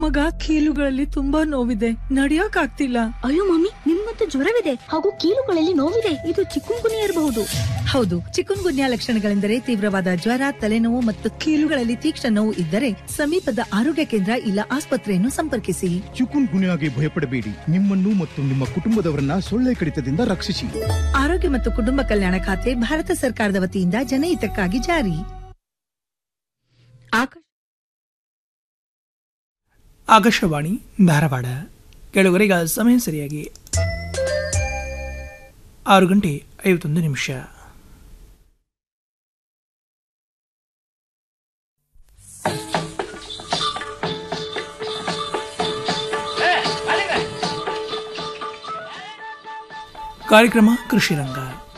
ಮಗ ಕೀಲುಗಳಲ್ಲಿ ತುಂಬಾ ನೋವಿದೆ ನಡಿಯಕ್ ಆಗ್ತಿಲ್ಲ ಅಯ್ಯೋ ಮಮ್ಮಿ ನಿಮ್ಮಂತೂ ಜ್ವರವಿದೆ ಹಾಗೂ ಕೀಲುಗಳಲ್ಲಿ ನೋವಿದೆ ಇದು ಚಿಕ್ಕುಂಗುನಿ ಇರಬಹುದು ಹೌದು ಚಿಕುನ್ ಗುನ್ಯಾ ಲಕ್ಷಣಗಳೆಂದರೆ ತೀವ್ರವಾದ ಜ್ವರ ತಲೆನೋವು ಮತ್ತು ಕೀಲುಗಳಲ್ಲಿ ತೀಕ್ಷ್ಣ ನೋವು ಇದ್ದರೆ ಸಮೀಪದ ಆರೋಗ್ಯ ಕೇಂದ್ರ ಇಲ್ಲ ಆಸ್ಪತ್ರೆಯನ್ನು ಸಂಪರ್ಕಿಸಿ ಚಿಕುನ್ ಗುನ್ಯಾಗೆ ಭಯಪಡಬೇಡಿ ನಿಮ್ಮನ್ನು ಮತ್ತು ನಿಮ್ಮ ಕುಟುಂಬದವರನ್ನ ಸೊಳ್ಳೆ ಕಡಿತದಿಂದ ರಕ್ಷಿಸಿ ಆರೋಗ್ಯ ಮತ್ತು ಕುಟುಂಬ ಕಲ್ಯಾಣ ಖಾತೆ ಭಾರತ ಸರ್ಕಾರದ ವತಿಯಿಂದ ಜನಹಿತಕ್ಕಾಗಿ ಜಾರಿ ಆಕಾಶವಾಣಿ ಧಾರವಾಡ ಕೆಳಗರಿಗ ಸಮಯ ಸರಿಯಾಗಿ ಆರು ಗಂಟೆ ಐವತ್ತೊಂದು ನಿಮಿಷ ಕಾರ್ಯಕ್ರಮ ಕೃಷಿ ರಂಗ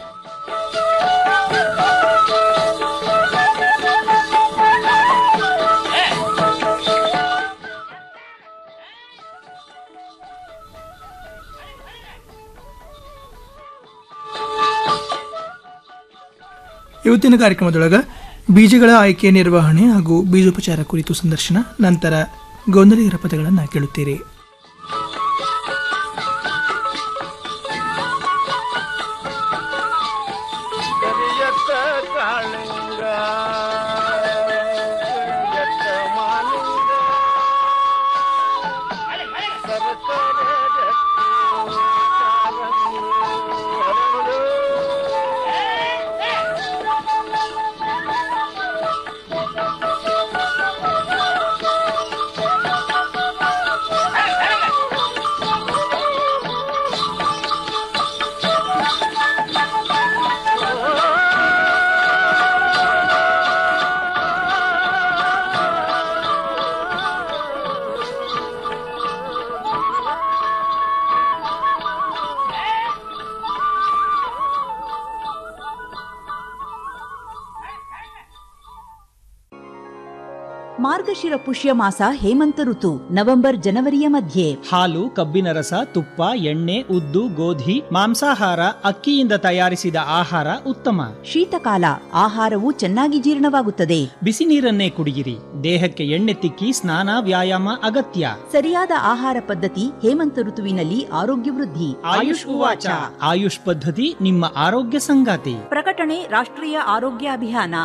ಇವತ್ತಿನ ಕಾರ್ಯಕ್ರಮದೊಳಗ ಬೀಜಗಳ ಆಯ್ಕೆ ನಿರ್ವಹಣೆ ಹಾಗೂ ಬೀಜೋಪಚಾರ ಕುರಿತು ಸಂದರ್ಶನ ನಂತರ ಗೊಂದಲಿಗರ ಪದಗಳನ್ನು ಕೇಳುತ್ತೀರಿ ಕರಿಯತ್ತ ಕಾಳಿಂಗ ಕರಿಯತ್ತ ಮಾಲಿಂಗ ಸರಸರ ಜಟ್ಟಿ ಕಾರಂಗಿ ಹರಳು. ಮಾರ್ಗಶಿರ ಪುಷ್ಯ ಮಾಸ ಹೇಮಂತ ಋತು ನವೆಂಬರ್ ಜನವರಿಯ ಮಧ್ಯೆ ಹಾಲು ಕಬ್ಬಿನ ರಸ ತುಪ್ಪ ಎಣ್ಣೆ ಉದ್ದು ಗೋಧಿ ಮಾಂಸಾಹಾರ ಅಕ್ಕಿಯಿಂದ ತಯಾರಿಸಿದ ಆಹಾರ ಉತ್ತಮ ಶೀತಕಾಲ ಆಹಾರವು ಚೆನ್ನಾಗಿ ಜೀರ್ಣವಾಗುತ್ತದೆ ಬಿಸಿ ನೀರನ್ನೇ ಕುಡಿಯಿರಿ ದೇಹಕ್ಕೆ ಎಣ್ಣೆ ತಿಕ್ಕಿ ಸ್ನಾನ ವ್ಯಾಯಾಮ ಅಗತ್ಯ ಸರಿಯಾದ ಆಹಾರ ಪದ್ಧತಿ ಹೇಮಂತ ಋತುವಿನಲ್ಲಿ ಆರೋಗ್ಯ ವೃದ್ಧಿ ಆಯುಷ್ ಉವಾಚ ಆಯುಷ್ ಪದ್ಧತಿ ನಿಮ್ಮ ಆರೋಗ್ಯ ಸಂಗಾತಿ ಪ್ರಕಟಣೆ ರಾಷ್ಟ್ರೀಯ ಆರೋಗ್ಯ ಅಭಿಯಾನ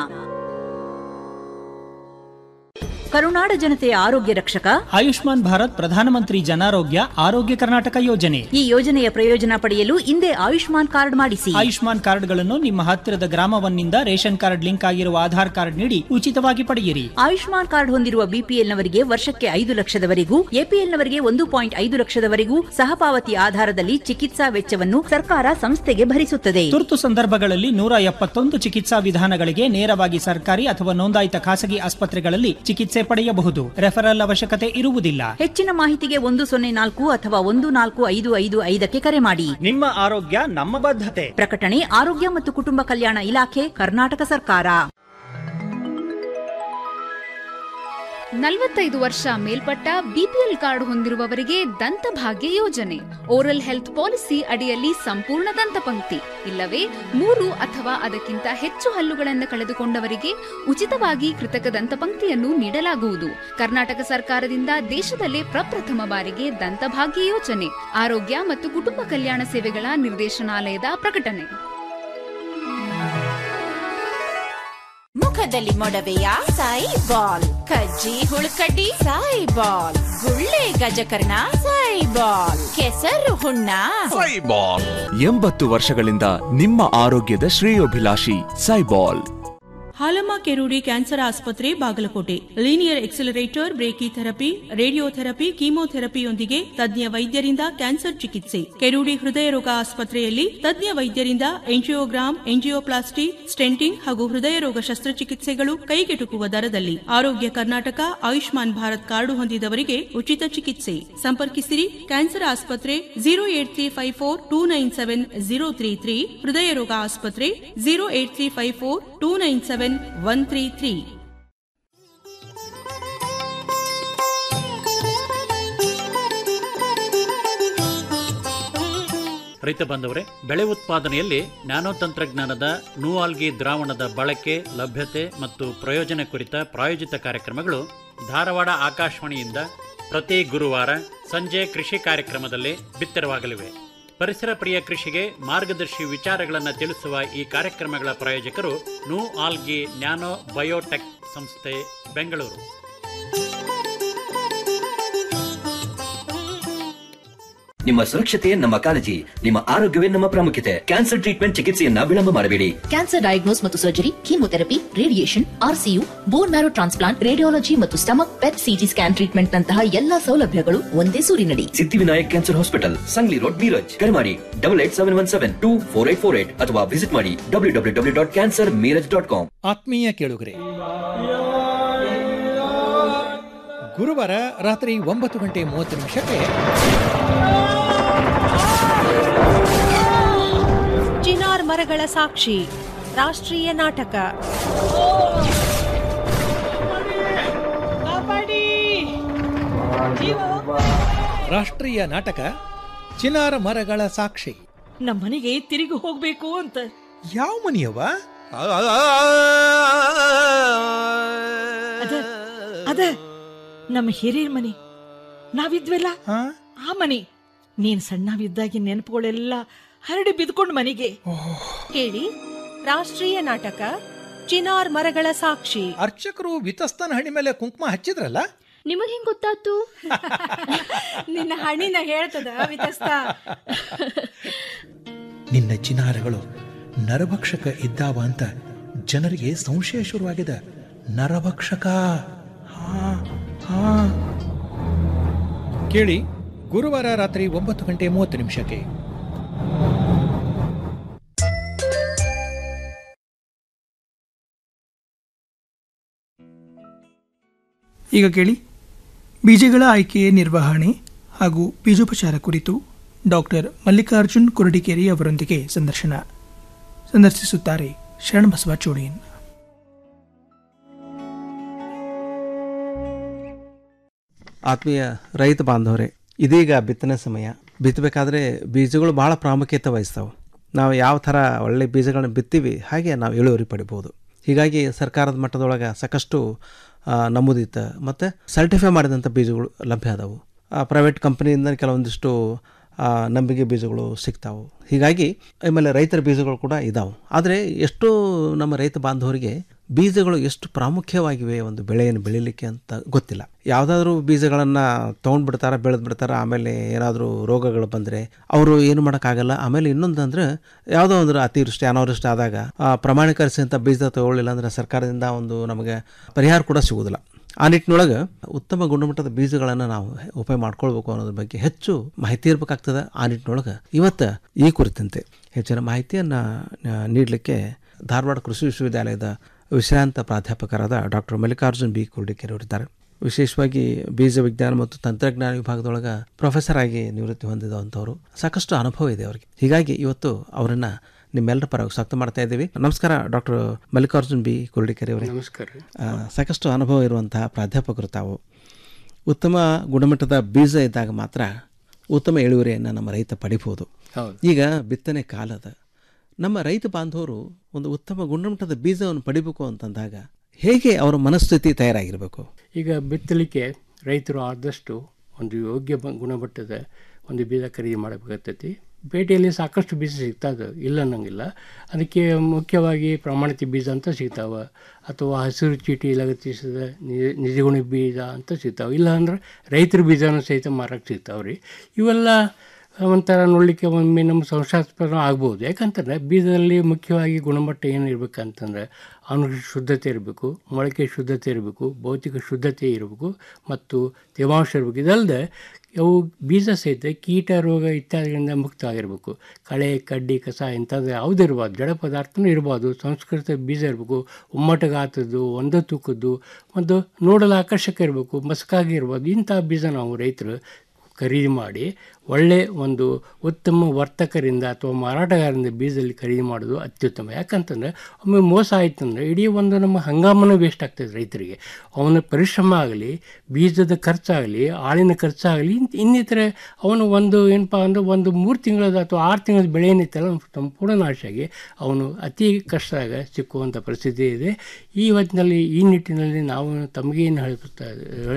ಕರುನಾಡ ಜನತೆಯ ಆರೋಗ್ಯ ರಕ್ಷಕ ಆಯುಷ್ಮಾನ್ ಭಾರತ್ ಪ್ರಧಾನಮಂತ್ರಿ ಜನಾರೋಗ್ಯ ಆರೋಗ್ಯ ಕರ್ನಾಟಕ ಯೋಜನೆ ಈ ಯೋಜನೆಯ ಪ್ರಯೋಜನ ಪಡೆಯಲು ಹಿಂದೆ ಆಯುಷ್ಮಾನ್ ಕಾರ್ಡ್ ಮಾಡಿಸಿ ಆಯುಷ್ಮಾನ್ ಕಾರ್ಡ್ಗಳನ್ನು ನಿಮ್ಮ ಹತ್ತಿರದ ಗ್ರಾಮವನ್ನಿಂದ ರೇಷನ್ ಕಾರ್ಡ್ ಲಿಂಕ್ ಆಗಿರುವ ಆಧಾರ್ ಕಾರ್ಡ್ ನೀಡಿ ಉಚಿತವಾಗಿ ಪಡೆಯಿರಿ ಆಯುಷ್ಮಾನ್ ಕಾರ್ಡ್ ಹೊಂದಿರುವ ಬಿಪಿಎಲ್ನವರಿಗೆ ವರ್ಷಕ್ಕೆ ಐದು ಲಕ್ಷದವರೆಗೂ ಎಪಿಎಲ್ನವರಿಗೆ ಒಂದು ಪಾಯಿಂಟ್ ಐದು ಲಕ್ಷದವರೆಗೂ ಸಹಪಾವತಿ ಆಧಾರದಲ್ಲಿ ಚಿಕಿತ್ಸಾ ವೆಚ್ಚವನ್ನು ಸರ್ಕಾರ ಸಂಸ್ಥೆಗೆ ಭರಿಸುತ್ತದೆ ತುರ್ತು ಸಂದರ್ಭಗಳಲ್ಲಿ ನೂರ ಎಪ್ಪತ್ತೊಂದು ಚಿಕಿತ್ಸಾ ವಿಧಾನಗಳಿಗೆ ನೇರವಾಗಿ ಸರ್ಕಾರಿ ಅಥವಾ ನೋಂದಾಯಿತ ಖಾಸಗಿ ಆಸ್ಪತ್ರೆಗಳಲ್ಲಿ ಚಿಕಿತ್ಸೆ ಪಡೆಯಬಹುದು ರೆಫರಲ್ ಅವಶ್ಯಕತೆ ಇರುವುದಿಲ್ಲ ಹೆಚ್ಚಿನ ಮಾಹಿತಿಗೆ ಒಂದು ಸೊನ್ನೆ ನಾಲ್ಕು ಅಥವಾ ಒಂದು ನಾಲ್ಕು ಐದು ಐದು ಐದಕ್ಕೆ ಕರೆ ಮಾಡಿ ನಿಮ್ಮ ಆರೋಗ್ಯ ನಮ್ಮ ಬದ್ಧತೆ ಪ್ರಕಟಣೆ ಆರೋಗ್ಯ ಮತ್ತು ಕುಟುಂಬ ಕಲ್ಯಾಣ ಇಲಾಖೆ ಕರ್ನಾಟಕ ಸರ್ಕಾರ ನಲವತ್ತೈದು ವರ್ಷ ಮೇಲ್ಪಟ್ಟ ಬಿಪಿಎಲ್ ಕಾರ್ಡ್ ಹೊಂದಿರುವವರಿಗೆ ದಂತಭಾಗ್ಯ ಯೋಜನೆ ಓರಲ್ ಹೆಲ್ತ್ ಪಾಲಿಸಿ ಅಡಿಯಲ್ಲಿ ಸಂಪೂರ್ಣ ದಂತಪಂಕ್ತಿ ಇಲ್ಲವೇ ಮೂರು ಅಥವಾ ಅದಕ್ಕಿಂತ ಹೆಚ್ಚು ಹಲ್ಲುಗಳನ್ನು ಕಳೆದುಕೊಂಡವರಿಗೆ ಉಚಿತವಾಗಿ ಕೃತಕ ದಂತಪಂಕ್ತಿಯನ್ನು ನೀಡಲಾಗುವುದು ಕರ್ನಾಟಕ ಸರ್ಕಾರದಿಂದ ದೇಶದಲ್ಲೇ ಪ್ರಪ್ರಥಮ ಬಾರಿಗೆ ದಂತಭಾಗ್ಯ ಯೋಜನೆ ಆರೋಗ್ಯ ಮತ್ತು ಕುಟುಂಬ ಕಲ್ಯಾಣ ಸೇವೆಗಳ ನಿರ್ದೇಶನಾಲಯದ ಪ್ರಕಟಣೆ ಮುಖದಲ್ಲಿ ಮೊಡವೆಯ ಸಾಯಿ ಬಾಲ್ ಕಜ್ಜಿ ಹುಳುಕಡ್ಡಿ ಸಾಯಿ ಬಾಲ್ ಗುಳ್ಳೆ ಗಜಕರ್ಣ ಸಾಯಿ ಬಾಲ್ ಕೆಸರು ಹುಣ್ಣ ಸೈಬಾಲ್ ಎಂಬತ್ತು ವರ್ಷಗಳಿಂದ ನಿಮ್ಮ ಆರೋಗ್ಯದ ಶ್ರೇಯೋಭಿಲಾಷಿ ಸೈಬಾಲ್ ಹಾಲಮ್ಮ ಕೆರೂಡಿ ಕ್ಯಾನ್ಸರ್ ಆಸ್ಪತ್ರೆ Bagalkote linear accelerator brachytherapy radiotherapy ಕೀಮೋಥೆರಪಿಯೊಂದಿಗೆ ತಜ್ಞ ವೈದ್ಯರಿಂದ ಕ್ಯಾನ್ಸರ್ ಚಿಕಿತ್ಸೆ ಕೆರೂಡಿ ಹೃದಯ ರೋಗ ಆಸ್ಪತ್ರೆಯಲ್ಲಿ ತಜ್ಞ ವೈದ್ಯರಿಂದ ಎಂಜಿಯೋಗ್ರಾಮ್ ಎಂಜಿಯೋಪ್ಲಾಸ್ಟಿ ಸ್ಟೆಂಟಿಂಗ್ ಹಾಗೂ ಹೃದಯ ರೋಗ ಶಸ್ತ್ರಚಿಕಿತ್ಸೆಗಳು ಕೈಗೆಟುಕುವ ದರದಲ್ಲಿ ಆರೋಗ್ಯ ಕರ್ನಾಟಕ ಆಯುಷ್ಮಾನ್ ಭಾರತ್ ಕಾರ್ಡು ಹೊಂದಿದವರಿಗೆ ಉಚಿತ ಚಿಕಿತ್ಸೆ ಸಂಪರ್ಕಿಸಿರಿ ಕ್ಯಾನ್ಸರ್ ಆಸ್ಪತ್ರೆ zero eight three five four two nine seven zero three three ಹೃದಯ ರೋಗ ಆಸ್ಪತ್ರೆ zero eight three five four two nine seven one three three ರೈತ ಬಾಂಧವರೇ ಬೆಳೆ ಉತ್ಪಾದನೆಯಲ್ಲಿ ನ್ಯಾನೋ ತಂತ್ರಜ್ಞಾನದ ನೂಆಲ್ಗಿ ದ್ರಾವಣದ ಬಳಕೆ ಲಭ್ಯತೆ ಮತ್ತು ಪ್ರಯೋಜನ ಕುರಿತ ಪ್ರಾಯೋಜಿತ ಕಾರ್ಯಕ್ರಮಗಳು ಧಾರವಾಡ ಆಕಾಶವಾಣಿಯಿಂದ ಪ್ರತಿ ಗುರುವಾರ ಸಂಜೆ ಕೃಷಿ ಕಾರ್ಯಕ್ರಮದಲ್ಲಿ ಬಿತ್ತರವಾಗಲಿವೆ ಪರಿಸರ ಪ್ರಿಯ ಕೃಷಿಗೆ ಮಾರ್ಗದರ್ಶಿ ವಿಚಾರಗಳನ್ನು ತಿಳಿಸುವ ಈ ಕಾರ್ಯಕ್ರಮಗಳ ಪ್ರಾಯೋಜಕರು ನ್ಯೂ ಆಲ್ಗಿ ನ್ಯಾನೋ ಬಯೋಟೆಕ್ ಸಂಸ್ಥೆ ಬೆಂಗಳೂರು ನಿಮ್ಮ ಸುರಕ್ಷತೆ ನಮ್ಮ ಕಾಳಜಿ ನಿಮ್ಮ ಆರೋಗ್ಯವೇ ನಮ್ಮ ಪ್ರಾಮುಖ್ಯತೆ ಕ್ಯಾನ್ಸರ್ ಟ್ರೀಟ್ಮೆಂಟ್ ಚಿಕಿತ್ಸೆಯನ್ನ ವಿಳಂಬ ಮಾಡಬೇಡಿ ಕ್ಯಾನ್ಸರ್ ಡಯಾಗ್ನೋಸ್ ಮತ್ತು surgery chemotherapy radiation RCU bone marrow transplant radiology ಮತ್ತು stomach PET CT scan treatment ನಂತಹ ಎಲ್ಲಾ ಸೌಲಭ್ಯಗಳು ಒಂದೇ ಸೂರಿನಡಿ Siddhivinayak cancer hospital Sangli road Miraj ಕರೆ ಮಾಡಿ double eight seven one seven two four eight four eight ಅಥವಾ ವಿಸಿಟ್ ಮಾಡಿ W W W dot cancer Miraj dot com ಆತ್ಮೀಯ ಕೇಳುಗರೆ ಗುರುವಾರ ರಾತ್ರಿ ಒಂಬತ್ತು ಗಂಟೆ ಮೂವತ್ತು ನಿಮಿಷಕ್ಕೆ ಚಿನಾರ್ ಮರಗಳ ಸಾಕ್ಷಿ ರಾಷ್ಟ್ರೀಯ ನಾಟಕ ರಾಷ್ಟ್ರೀಯ ನಾಟಕ ಚಿನಾರ ಮರಗಳ ಸಾಕ್ಷಿ ನಮ್ಮನೆಗೆ ತಿರುಗಿ ಹೋಗ್ಬೇಕು ಅಂತ ಯಾವ ಮನೆಯವ ಅದ ಅದ ನಮ್ಮ ಹಿರಿಯರ ಮನೆ ನಾವಿದ್ವಲ್ಲ ಆ ಮನೆ ನೀನ್ ಸಣ್ಣವಿದ್ದಾಗಿ ನೆನಪುಗಳೆಲ್ಲ ಹರಡಿ ಬಿದ್ಕೊಂಡು ಮನೆಗೆ ಕೇಳಿ ರಾಷ್ಟ್ರೀಯ ನಾಟಕ ಚಿನಾರ್ ಮರಗಳ ಸಾಕ್ಷಿ ಅರ್ಚಕರು ವಿತಸ್ತನ ಹಣಿ ಮೇಲೆ ಕುಂಕುಮ ಹಚ್ಚಿದ್ರಲ್ಲ ನಿಮಗ್ ಹೆಂಗ್ ಗೊತ್ತಾತು ನಿನ್ನ ಹಣಿನ ಹೇಳ್ತದ ವಿತಸ್ತ ನಿನ್ನ ಚಿನಾರಗಳು ನರಭಕ್ಷಕ ಇದ್ದಾವ ಅಂತ ಜನರಿಗೆ ಸಂಶಯ ಶುರುವಾಗಿದೆ ನರಭಕ್ಷಕ ಹಾ ಹಾ ಕೇಳಿ ಗುರುವಾರ ರಾತ್ರಿ ಒಂಬತ್ತು ಗಂಟೆ ಮೂವತ್ತು ನಿಮಿಷಕ್ಕೆ ಈಗ ಕೇಳಿ ಬೀಜಗಳ ಆಯ್ಕೆ ನಿರ್ವಹಣೆ ಹಾಗೂ ಬೀಜೋಪಚಾರ ಕುರಿತು ಡಾಕ್ಟರ್ ಮಲ್ಲಿಕಾರ್ಜುನ್ ಕುರಡಿಕೇರಿ ಅವರೊಂದಿಗೆ ಸಂದರ್ಶನ ಸಂದರ್ಶಿಸುತ್ತಾರೆ ಶರಣಬಸವ ಚೋಳಿಯನ್ ಆತ್ಮೀಯ ರೈತ ಬಾಂಧವರೇ ಇದೀಗ ಬಿತ್ತನೆ ಸಮಯ ಬಿತ್ತಬೇಕಾದ್ರೆ ಬೀಜಗಳು ಭಾಳ ಪ್ರಾಮುಖ್ಯತೆ ವಹಿಸ್ತಾವೆ ನಾವು ಯಾವ ಥರ ಒಳ್ಳೆ ಬೀಜಗಳನ್ನ ಬಿತ್ತೀವಿ ಹಾಗೆ ನಾವು ಇಳುವರಿ ಪಡಿಬೋದು ಹೀಗಾಗಿ ಸರ್ಕಾರದ ಮಟ್ಟದೊಳಗೆ ಸಾಕಷ್ಟು ಆ, ನಮೂದಿತ ಮತ್ತು ಸರ್ಟಿಫೈ ಮಾಡಿದಂಥ ಬೀಜಗಳು ಲಭ್ಯ ಅದಾವು ಪ್ರೈವೇಟ್ ಕಂಪ್ನಿಯಿಂದ ಕೆಲವೊಂದಿಷ್ಟು ಆ, ನಂಬಿಕೆ ಬೀಜಗಳು ಸಿಗ್ತಾವೆ ಹೀಗಾಗಿ ಆಮೇಲೆ ರೈತರ ಬೀಜಗಳು ಕೂಡ ಇದಾವೆ ಆದರೆ ಎಷ್ಟು ನಮ್ಮ ರೈತ ಬಾಂಧವರಿಗೆ ಬೀಜಗಳು ಎಷ್ಟು ಪ್ರಾಮುಖ್ಯವಾಗಿವೆ ಒಂದು ಬೆಳೆಯನ್ನು ಬೆಳಿಲಿಕ್ಕೆ ಅಂತ ಗೊತ್ತಿಲ್ಲ ಯಾವುದಾದ್ರೂ ಬೀಜಗಳನ್ನು ತೊಗೊಂಡ್ಬಿಡ್ತಾರೆ ಬೆಳೆದು ಬಿಡ್ತಾರೆ ಆಮೇಲೆ ಏನಾದರೂ ರೋಗಗಳು ಬಂದರೆ ಅವರು ಏನು ಮಾಡೋಕ್ಕಾಗಲ್ಲ ಆಮೇಲೆ ಇನ್ನೊಂದು ಅಂದ್ರೆ ಯಾವುದೋ ಒಂದು ಅತಿವೃಷ್ಟಿ ಅನಾವೃಷ್ಟಿ ಆದಾಗ ಆ, ಪ್ರಮಾಣೀಕರಿಸಿದಂಥ ಬೀಜ ತಗೊಳ್ಳಿಲ್ಲ ಅಂದರೆ ಸರ್ಕಾರದಿಂದ ಒಂದು ನಮಗೆ ಪರಿಹಾರ ಕೂಡ ಸಿಗೋದಿಲ್ಲ ಆ ನಿಟ್ಟಿನೊಳಗೆ ಉತ್ತಮ ಗುಣಮಟ್ಟದ ಬೀಜಗಳನ್ನು ನಾವು ಉಪಯೋಗ ಮಾಡ್ಕೊಳ್ಬೇಕು ಅನ್ನೋದ್ರ ಬಗ್ಗೆ ಹೆಚ್ಚು ಮಾಹಿತಿ ಇರಬೇಕಾಗ್ತದೆ ಆ ನಿಟ್ಟಿನೊಳಗೆ ಇವತ್ತು ಈ ಕುರಿತಂತೆ ಹೆಚ್ಚಿನ ಮಾಹಿತಿಯನ್ನು ನೀಡಲಿಕ್ಕೆ ಧಾರವಾಡ ಕೃಷಿ ವಿಶ್ವವಿದ್ಯಾಲಯದ ವಿಶ್ರಾಂತ ಪ್ರಾಧ್ಯಾಪಕರಾದ ಡಾಕ್ಟರ್ ಮಲ್ಲಿಕಾರ್ಜುನ್ ಬಿ ಕುರ್ಡಿಕೆರೆ ಅವರಿದ್ದಾರೆ ವಿಶೇಷವಾಗಿ ಬೀಜ ವಿಜ್ಞಾನ ಮತ್ತು ತಂತ್ರಜ್ಞಾನ ವಿಭಾಗದೊಳಗೆ ಪ್ರೊಫೆಸರ್ ಆಗಿ ನಿವೃತ್ತಿ ಹೊಂದಿದಂಥವ್ರು ಸಾಕಷ್ಟು ಅನುಭವ ಇದೆ ಅವರಿಗೆ ಹೀಗಾಗಿ ಇವತ್ತು ಅವರನ್ನ ನಿಮ್ಮೆಲ್ಲರ ಪರವಾಗಿ ಸ್ವಾಗತ ಮಾಡ್ತಾ ಇದ್ದೀವಿ ನಮಸ್ಕಾರ ಡಾಕ್ಟರ್ ಮಲ್ಲಿಕಾರ್ಜುನ್ ಬಿ ಕುರ್ಡಿಕೆರೆ ಅವರೇ ನಮಸ್ಕಾರ ಆ, ಸಾಕಷ್ಟು ಅನುಭವ ಇರುವಂತಹ ಪ್ರಾಧ್ಯಾಪಕರು ತಾವು ಉತ್ತಮ ಗುಣಮಟ್ಟದ ಬೀಜ ಇದ್ದಾಗ ಮಾತ್ರ ಉತ್ತಮ ಇಳುವರಿಯನ್ನು ನಮ್ಮ ರೈತ ಪಡಿಬೋದು ಹೌದು. ಈಗ ಬಿತ್ತನೆ ಕಾಲದ ನಮ್ಮ ರೈತ ಬಾಂಧವರು ಒಂದು ಉತ್ತಮ ಗುಣಮಟ್ಟದ ಬೀಜವನ್ನು ಪಡಿಬೇಕು ಅಂತಂದಾಗ ಹೇಗೆ ಅವರ ಮನಸ್ಥಿತಿ ತಯಾರಾಗಿರಬೇಕು ಈಗ ಬಿತ್ತಲಿಕ್ಕೆ ರೈತರು ಆದಷ್ಟು ಒಂದು ಯೋಗ್ಯ ಬ- ಗುಣಮಟ್ಟದ ಒಂದು ಬೀಜ ಖರೀದಿ ಮಾಡಬೇಕಾಗ್ತೈತಿ ಪೇಟೆಯಲ್ಲಿ ಸಾಕಷ್ಟು ಬೀಜ ಸಿಗ್ತದೆ ಇಲ್ಲ ಅನ್ನಂಗಿಲ್ಲ ಅದಕ್ಕೆ ಮುಖ್ಯವಾಗಿ ಪ್ರಮಾಣಿತ ಬೀಜ ಅಂತ ಸಿಗ್ತಾವೆ ಅಥವಾ ಹಸಿರು ಚೀಟಿ ಲಗತ್ತಿಸಿದ ನಿ- ನಿಜಗುಣಿ ಬೀಜ ಅಂತ ಸಿಗ್ತಾವೆ ಇಲ್ಲ ಅಂದ್ರೆ ರೈತರ ಬೀಜನೂ ಸಹಿತ ಮಾರಕ್ಕೆ ಸಿಗ್ತಾವೆ ರೀ ಇವೆಲ್ಲ ಒಂಥರ ನೋಡಲಿಕ್ಕೆ ಒಮ್ಮೆ ನಮ್ಮ ಸಂಶಯಾಸ್ಪದ ಆಗ್ಬೋದು ಯಾಕಂತಂದರೆ ಬೀಜದಲ್ಲಿ ಮುಖ್ಯವಾಗಿ ಗುಣಮಟ್ಟ ಏನು ಇರಬೇಕಂತಂದ್ರೆ ಅವನಿಗೆ ಶುದ್ಧತೆ ಇರಬೇಕು ಮೊಳಕೆ ಶುದ್ಧತೆ ಇರಬೇಕು ಭೌತಿಕ ಶುದ್ಧತೆ ಇರಬೇಕು ಮತ್ತು ತೇವಾಂಶ ಇರಬೇಕು ಇದಲ್ಲದೆ ಅವು ಬೀಜ ಸಹಿತ ಕೀಟ ರೋಗ ಇತ್ಯಾದಿಗಳಿಂದ ಮುಕ್ತ ಆಗಿರಬೇಕು ಕಳೆ ಕಡ್ಡಿ ಕಸ ಇಂಥದ್ದು ಯಾವುದೂ ಇರ್ಬಾರ್ದು ಜಡ ಪದಾರ್ಥನೂ ಇರ್ಬಾರ್ದು ಸಂಸ್ಕೃತ ಬೀಜ ಇರಬೇಕು ಉಮ್ಮಟಗಾತದ್ದು ಒಂದೇ ತೂಕದ್ದು ಮತ್ತು ನೋಡಲು ಆಕರ್ಷಕ ಇರಬೇಕು ಮಸ್ಕಾಗಿ ಇರ್ಬೋದು ಇಂಥ ಬೀಜ ನಾವು ರೈತರು ಖರೀದಿ ಮಾಡಿ ಒಳ್ಳೆ ಒಂದು ಉತ್ತಮ ವರ್ತಕರಿಂದ ಅಥವಾ ಮಾರಾಟಗಾರರಿಂದ ಬೀಜದಲ್ಲಿ ಖರೀದಿ ಮಾಡೋದು ಅತ್ಯುತ್ತಮ ಯಾಕಂತಂದರೆ ಒಮ್ಮೆ ಮೋಸ ಆಯ್ತಂದ್ರೆ ಇಡೀ ಒಂದು ನಮ್ಮ ಹಂಗಾಮನ ವೇಸ್ಟ್ ಆಗ್ತದೆ ರೈತರಿಗೆ ಅವನ ಪರಿಶ್ರಮ ಆಗಲಿ ಬೀಜದ ಖರ್ಚಾಗಲಿ ಆಳಿನ ಖರ್ಚಾಗಲಿ ಇನ್ ಇನ್ನಿತರೆ ಅವನು ಒಂದು ಏನಪ್ಪ ಅಂದ್ರೆ ಒಂದು ಮೂರು ತಿಂಗಳದ ಅಥವಾ ಆರು ತಿಂಗಳದ ಬೆಳೆ ಏನಿತ್ತಲ್ಲ ಅವ್ನು ಸಂಪೂರ್ಣ ನಾಶ ಆಗಿ ಅವನು ಅತಿ ಕಷ್ಟದಾಗ ಸಿಕ್ಕುವಂಥ ಪರಿಸ್ಥಿತಿ ಇದೆ ಈ ಹೊತ್ತಿನಲ್ಲಿ ಈ ನಿಟ್ಟಿನಲ್ಲಿ ನಾವು ತಮಗೇನು ಹೇಳ್ತಾ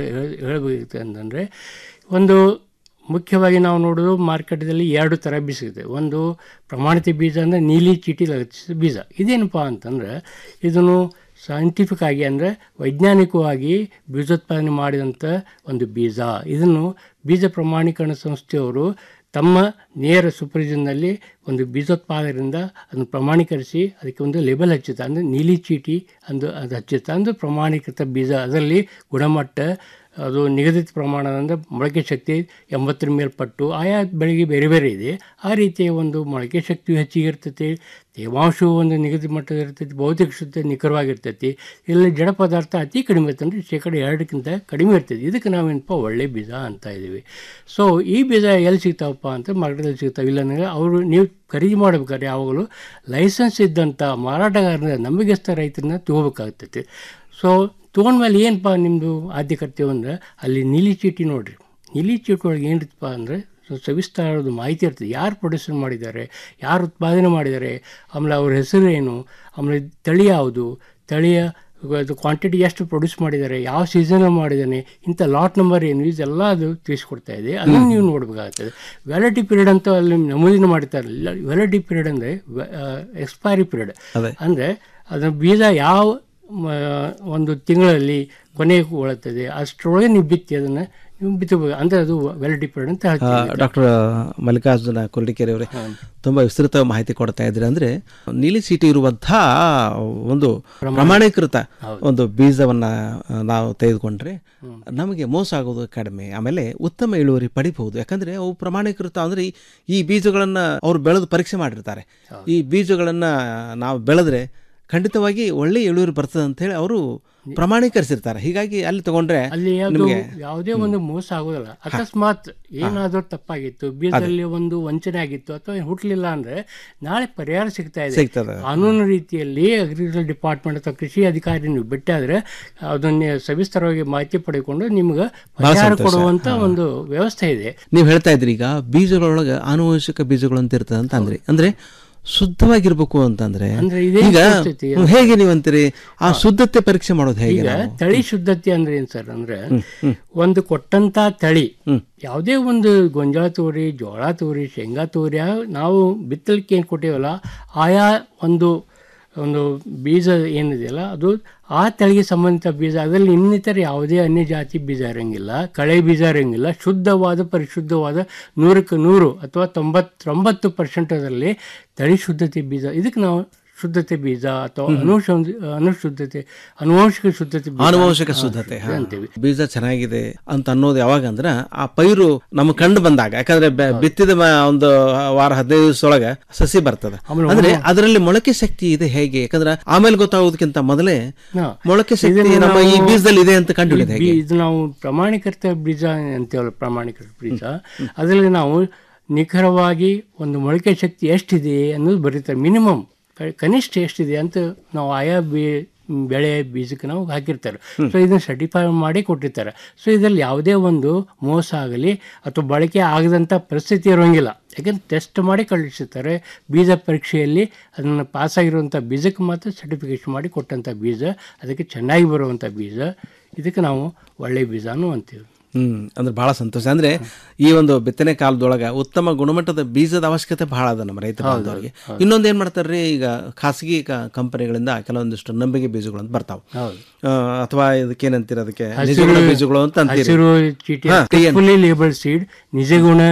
ಹೇಳಬೇಕು ಅಂತಂದರೆ ಒಂದು ಮುಖ್ಯವಾಗಿ ನಾವು ನೋಡೋದು ಮಾರ್ಕೆಟಲ್ಲಿ ಎರಡು ಥರ ಬೀಜ ಸಿಗುತ್ತೆ ಒಂದು ಪ್ರಮಾಣಿತ ಬೀಜ ಅಂದರೆ ನೀಲಿ ಚೀಟಿ ಲಗತ್ತಿಸಿದ ಬೀಜ ಇದೇನಪ್ಪ ಅಂತಂದ್ರೆ ಇದನ್ನು ಸೈಂಟಿಫಿಕ್ ಆಗಿ ಅಂದರೆ ವೈಜ್ಞಾನಿಕವಾಗಿ ಬೀಜೋತ್ಪಾದನೆ ಮಾಡಿದಂಥ ಒಂದು ಬೀಜ ಇದನ್ನು ಬೀಜ ಪ್ರಮಾಣೀಕರಣ ಸಂಸ್ಥೆಯವರು ತಮ್ಮ ನೇರ ಸೂಪರ್ವಿಷನ್ನಲ್ಲಿ ಒಂದು ಬೀಜೋತ್ಪಾದಕರಿಂದ ಅದನ್ನು ಪ್ರಮಾಣೀಕರಿಸಿ ಅದಕ್ಕೆ ಒಂದು ಲೇಬಲ್ ಹಚ್ಚುತ್ತೆ ಅಂದರೆ ನೀಲಿ ಚೀಟಿ ಅಂದು ಅದು ಹಚ್ಚುತ್ತೆ ಅಂದರೆ ಪ್ರಮಾಣೀಕೃತ ಬೀಜ ಅದರಲ್ಲಿ ಗುಣಮಟ್ಟ ಅದು ನಿಗದಿತ ಪ್ರಮಾಣದಿಂದ ಮೊಳಕೆ ಶಕ್ತಿ ಎಂಬತ್ತರ ಮೇಲ್ಪಟ್ಟು ಆಯಾ ಬೆಳೆಗೆ ಬೇರೆ ಬೇರೆ ಇದೆ ಆ ರೀತಿಯ ಒಂದು ಮೊಳಕೆ ಶಕ್ತಿಯು ಹೆಚ್ಚಿಗೆ ಇರ್ತೈತಿ ತೇವಾಂಶವು ಒಂದು ನಿಗದಿತ ಮಟ್ಟದ ಇರ್ತೈತಿ ಭೌತಿಕ ಶುದ್ಧ ನಿಖರವಾಗಿರ್ತೈತಿ ಇಲ್ಲಿ ಜಡ ಪದಾರ್ಥ ಅತಿ ಕಡಿಮೆ ಇರ್ತಂದ್ರೆ ಶೇಕಡ ಎರಡಕ್ಕಿಂತ ಕಡಿಮೆ ಇರ್ತೈತಿ ಇದಕ್ಕೆ ನಾವೇನಪ್ಪ ಒಳ್ಳೆ ಬೀಜ ಅಂತ ಇದ್ದೀವಿ ಸೊ ಈ ಬೀಜ ಎಲ್ಲಿ ಸಿಗ್ತಾವಪ್ಪ ಅಂತ ಮಾರ್ಕೆಟಲ್ಲಿ ಸಿಗ್ತಾವೆ ಇಲ್ಲ ಅಂದರೆ ಅವರು ನೀವು ಖರೀದಿ ಮಾಡಬೇಕಾದ್ರೆ ಯಾವಾಗಲೂ ಲೈಸೆನ್ಸ್ ಇದ್ದಂಥ ಮಾರಾಟಗಾರನ ನಂಬಿಕೆಸ್ಥ ರೈತರನ್ನ ತಗೋಬೇಕಾಗ್ತೈತಿ ಸೊ ತೊಗೊಂಡ್ಮೇಲೆ ಏನಪ್ಪ ನಿಮ್ಮದು ಆದ್ಯ ಕರ್ತವ್ಯ ಅಂದ್ರೆ ಅಲ್ಲಿ ನೀಲಿ ಚೀಟಿ ನೋಡಿರಿ ನೀಲಿ ಚೀಟಿ ಒಳಗೆ ಏನಿರ್ತಪ್ಪ ಅಂದರೆ ಸವಿಸ್ತಾರದ ಮಾಹಿತಿ ಇರ್ತದೆ ಯಾರು ಪ್ರೊಡ್ಯೂಸರ್ ಮಾಡಿದ್ದಾರೆ ಯಾರು ಉತ್ಪಾದನೆ ಮಾಡಿದ್ದಾರೆ ಆಮೇಲೆ ಅವ್ರ ಹೆಸರು ಏನು ಆಮೇಲೆ ತಳಿ ಯಾವುದು ತಳಿಯ ಅದು ಕ್ವಾಂಟಿಟಿ ಎಷ್ಟು ಪ್ರೊಡ್ಯೂಸ್ ಮಾಡಿದ್ದಾರೆ ಯಾವ ಸೀಸನ್ ಮಾಡಿದ್ದಾನೆ ಇಂಥ ಲಾಟ್ ನಂಬರ್ ಏನು ಇದೆಲ್ಲ ಅದು ತಿಳಿಸ್ಕೊಡ್ತಾ ಇದೆ ಅದನ್ನು ನೀವು ನೋಡಬೇಕಾಗ್ತದೆ ವ್ಯಾಲಿಟಿ ಪೀರಿಯಡ್ ಅಂತ ಅಲ್ಲಿ ನಮೂದಿನ ಮಾಡ್ತಾರೆ ವ್ಯಾಲಿಟಿ ಪೀರಿಯಡ್ ಅಂದರೆ ಎಕ್ಸ್ಪೈರಿ ಪೀರಿಯಡ್ ಅದೇ. ಅಂದರೆ ಅದನ್ನು ಬೀಜ ಯಾವ ಮ, ಒಂದು ತಿಂಗಳಲ್ಲಿ ಕೊನೆಗೆ ಉಳುತ್ತದೆ ಅಷ್ಟರೊಳಗೆ ನೀವು ಬಿತ್ತಿ ಅದನ್ನು ನೀವು ಬಿತ್ತಬೇಕು ಅಂದರೆ ಅದು ವ್ಯಾಲಿಟಿ ಪೀರಿಯಡ್ ಅಂತ ಹೇಳ್ತೀವಿ ಡಾಕ್ಟರ್ ಮಲ್ಲಿಕಾರ್ಜುನ ಕುರುಡಿಕೆರೆ ಅವರೇ ತುಂಬ ವಿಸ್ತೃತ ಮಾಹಿತಿ ಕೊಡ್ತಾ ಇದ್ದೀರಿ ಅಂದರೆ ನೀಲಿ ಚೀಟಿ ಇರುವಂತಹ ಒಂದು ಪ್ರಮಾಣೀಕೃತ ಒಂದು ಬೀಜವನ್ನ ಆ, ನಾವು ತೆಗೆದುಕೊಂಡ್ರೆ ನಮಗೆ ಮೋಸ ಆಗೋದು ಕಡಿಮೆ ಆಮೇಲೆ ಉತ್ತಮ ಇಳುವರಿ ಪಡಿಬಹುದು ಯಾಕಂದ್ರೆ ಅವು ಪ್ರಮಾಣೀಕೃತ ಅಂದ್ರೆ ಈ- ಈ ಬೀಜಗಳನ್ನ ಅವ್ರು ಬೆಳೆದು ಪರೀಕ್ಷೆ ಮಾಡಿರ್ತಾರೆ ಈ ಬೀಜಗಳನ್ನ ನಾವು ಬೆಳೆದ್ರೆ ಖಂಡಿತವಾಗಿ ಒಳ್ಳೆ ಇಳುವರಿ ಬರ್ತದೆ ಅಂತ ಹೇಳಿ ಅವರು ಪ್ರಮಾಣೀಕರಿಸಿರ್ತಾರೆ ಹೀಗಾಗಿ ಅಲ್ಲಿ ತಗೊಂಡ್ರೆ ಅಲ್ಲಿ ಯಾವುದು ನಿಮಗೆ ಯಾವುದೇ ಒಂದು ಮೋಸ ಆಗೋದಿಲ್ಲ ಅಕಸ್ಮಾತ್ ಏನಾದರೂ ತಪ್ಪಾಗಿತ್ತು ಬೀಜದಲ್ಲಿ ಒಂದು ವಂಚನೆ ಆಗಿತ್ತು ಅಥವಾ ಹುಟ್ಟಲಿಲ್ಲ ಅಂದ್ರೆ ನಾಳೆ ಪರಿಹಾರ ಸಿಗ್ತಾ ಇದೆ ಸಿಗ್ತದೆ. ಕಾನೂನು ರೀತಿಯಲ್ಲಿ ಅಗ್ರಿಕಲ್ಚರ್ ಡಿಪಾರ್ಟ್ಮೆಂಟ್ ಅಥವಾ ಕೃಷಿ ಅಧಿಕಾರಿ ನೀವು ಬಿಟ್ಟಾದ್ರೆ ಅದನ್ನ ಸವಿಸ್ತರವಾಗಿ ಮಾಹಿತಿ ಪಡೆದುಕೊಂಡು ನಿಮ್ಗೆ ಪರಿಹಾರ ಸಂತೋಷ. ಕೊಡುವಂತ ಹಾ. ಒಂದು ವ್ಯವಸ್ಥೆ ಇದೆ ನೀವು ಹೇಳ್ತಾ ಇದ್ರಿ ಈಗ ಬೀಜಗಳೊಳಗೆ ಆನುವಂಶಿಕ ಬೀಜಗಳು ಅಂತ ಇರ್ತದೆ ಅಂತ ಅಂದ್ರಿ ಅಂದ್ರೆ ಶುದ್ಧವಾಗಿರ್ಬೇಕು ಅಂತಂದ್ರೆ ಅಂದ್ರೆ ಇದೇ ಈಗ ಪರಿಸ್ಥಿತಿ. ಹ್ಮ್, ಹೇಗೆ ನೀವು ಅಂತೀರಿ ಆ ಶುದ್ಧತೆ ಪರೀಕ್ಷೆ ಮಾಡೋದು ಹೇಗೆ ಈಗ ನಾವು? ತಳಿ ಶುದ್ಧತೆ ಅಂದ್ರೆ ಏನ್ ಸರ್ ಅಂದ್ರೆ ಒಂದು ಕೊಟ್ಟಂತ ತಳಿ ಯಾವುದೇ ಒಂದು ಗೊಂಜಾಳ ತೋರಿ ಜೋಳ ತೋರಿ ಶೇಂಗಾ ತೋರಿ ಯಾವ- ನಾವು ಬಿತ್ತಲಿಕ್ಕೆ ಏನು ಕೊಟ್ಟಿವಲ್ಲ ಆಯಾ ಒಂದು ಒಂದು ಬೀಜ ಏನಿದೆಯಲ್ಲ ಅದು ಆ ತಳಿಗೆ ಸಂಬಂಧಿತ ಬೀಜ ಅದರಲ್ಲಿ ಇನ್ನಿತರ ಯಾವುದೇ ಅನ್ಯ ಜಾತಿ ಬೀಜ ಇರಂಗಿಲ್ಲ ಕಳೆ ಬೀಜ ಇರಂಗಿಲ್ಲ ಶುದ್ಧವಾದ ಪರಿಶುದ್ಧವಾದ ನೂರಕ್ಕೆ ನೂರು ಅಥವಾ ತೊಂಬತ್ತೊಂಬತ್ತು ಪರ್ಸೆಂಟದಲ್ಲಿ ತಳಿ ಶುದ್ಧತೆ ಬೀಜ ಇದಕ್ಕೆ ನಾವು ಶುದ್ಧತೆ ಬೀಜ ಅಥವಾ ಅನುಶ ಅನುಶುದ್ಧತೆ ಅನುವಂಶಿಕ ಶುದ್ಧತೆ ಬೀಜ ಆನುವಂಶಿಕ ಹಾ, ಶುದ್ಧತೆ ಹಾ. ಅಂತೀವಿ ಬೀಜ ಚೆನ್ನಾಗಿದೆ ಅಂತ ಅನ್ನೋದು ಯಾವಾಗ ಅಂದ್ರ ಆ ಪೈರು ನಮ್ಗೆ ಕಂಡು ಬಂದಾಗ ಯಾಕಂದ್ರೆ ಬೆ- ಬಿತ್ತಿದ ಮ- ಒಂದು ವಾರ ಹದಿನೈದು ದಿವಸದೊಳಗೆ ಸಸಿ ಬರ್ತದೆ ಆಮೇಲೆ ಅಂದ್ರೆ ಒಮ್ಮೆ- ಅದರಲ್ಲಿ ಮೊಳಕೆ ಶಕ್ತಿ ಇದೆ ಹೇಗೆ ಯಾಕಂದ್ರೆ ಆಮೇಲೆ ಗೊತ್ತಾಗೋದಕ್ಕಿಂತ ಮೊದಲೇ ಹಾ. ಮೊಳಕೆ ಶಕ್ತಿ ಇದನ್ನ ನಮ್ಮ ಈ ನಾವು- ಬೀಜದಲ್ಲಿ ಇದೆ ಅಂತ ಕಂಡು ಈ ಹೇಗೆ ಬೀ- ಇದು ನಾವು ಪ್ರಮಾಣೀಕೃತ ಬೀಜ ಅಂತೀವಲ್ಲ ಪ್ರಮಾಣೀಕೃತ ಬೀಜ ಅದರಲ್ಲಿ ನಾವು ನಿಖರವಾಗಿ ಒಂದು ಮೊಳಕೆ ಶಕ್ತಿ ಎಷ್ಟಿದೆ ಅನ್ನೋದು ಬರೀತಾರೆ ಮಿನಿಮಮ್ ಕನಿಷ್ಠ ಎಷ್ಟಿದೆ ಅಂತ ನಾವು ಆಯಾ ಬೀ ಬೆಳೆ ಬೀಜಕ್ಕೆ ನಾವು ಹಾಕಿರ್ತಾರೆ ಸೊ ಇದನ್ನು ಸರ್ಟಿಫೈ ಮಾಡಿ ಕೊಟ್ಟಿರ್ತಾರೆ ಸೊ ಇದರಲ್ಲಿ ಯಾವುದೇ ಒಂದು ಮೋಸ ಆಗಲಿ ಅಥವಾ ಬಳಕೆ ಆಗದಂಥ ಪರಿಸ್ಥಿತಿ ಇರೋಂಗಿಲ್ಲ ಯಾಕಂದ್ರೆ ಟೆಸ್ಟ್ ಮಾಡಿ ಕಳಿಸಿರ್ತಾರೆ ಬೀಜ ಪರೀಕ್ಷೆಯಲ್ಲಿ ಅದನ್ನು ಪಾಸಾಗಿರುವಂಥ ಬೀಜಕ್ಕೆ ಮಾತ್ರ ಸರ್ಟಿಫಿಕೇಶನ್ ಮಾಡಿ ಕೊಟ್ಟಂಥ ಬೀಜ ಅದಕ್ಕೆ ಚೆನ್ನಾಗಿ ಬರುವಂಥ ಬೀಜ ಇದಕ್ಕೆ ನಾವು ಒಳ್ಳೆಯ ಬೀಜನೂ ಅಂತೀವಿ ಹ್ಮ್ ಅಂದ್ರೆ ಬಹಳ ಸಂತೋಷ ಅಂದ್ರೆ ಈ ಒಂದು ಬಿತ್ತನೆ ಕಾಲದೊಳಗ ಉತ್ತಮ ಗುಣಮಟ್ಟದ ಬೀಜದ ಅವಶ್ಯಕತೆ ಬಹಳ ಅದ ನಮ್ಮ ರೈತ ಹೌದು, ಬಾಂಧವರಿಗೆ ಹೌದು. ಇನ್ನೊಂದು ಏನ್ ಮಾಡ್ತಾರ್ರಿ ಈಗ ಖಾಸಗಿ ಕ- ಕಂಪನಿಗಳಿಂದ ಕೆಲವೊಂದಿಷ್ಟು ನಂಬಿಕೆ ಬೀಜಗಳು ಅಂತ ಬರ್ತಾವ ಹೌದು. ಅಥವಾ ಇದಕ್ಕೆ ಏನಂತೀರ ಅದಕ್ಕೆ ಹಸಿರು- ನಿಜಗುಣ ಬೀಜಗಳು ಅಂತ ಅಂತೀರಿ ಹಸಿರು ಚೀಟಿ ಹಾ, TN. ಫುಲ್ಲಿ ಲೇಬಲ್ ಸೀಡ್ ನಿಜಗುಣ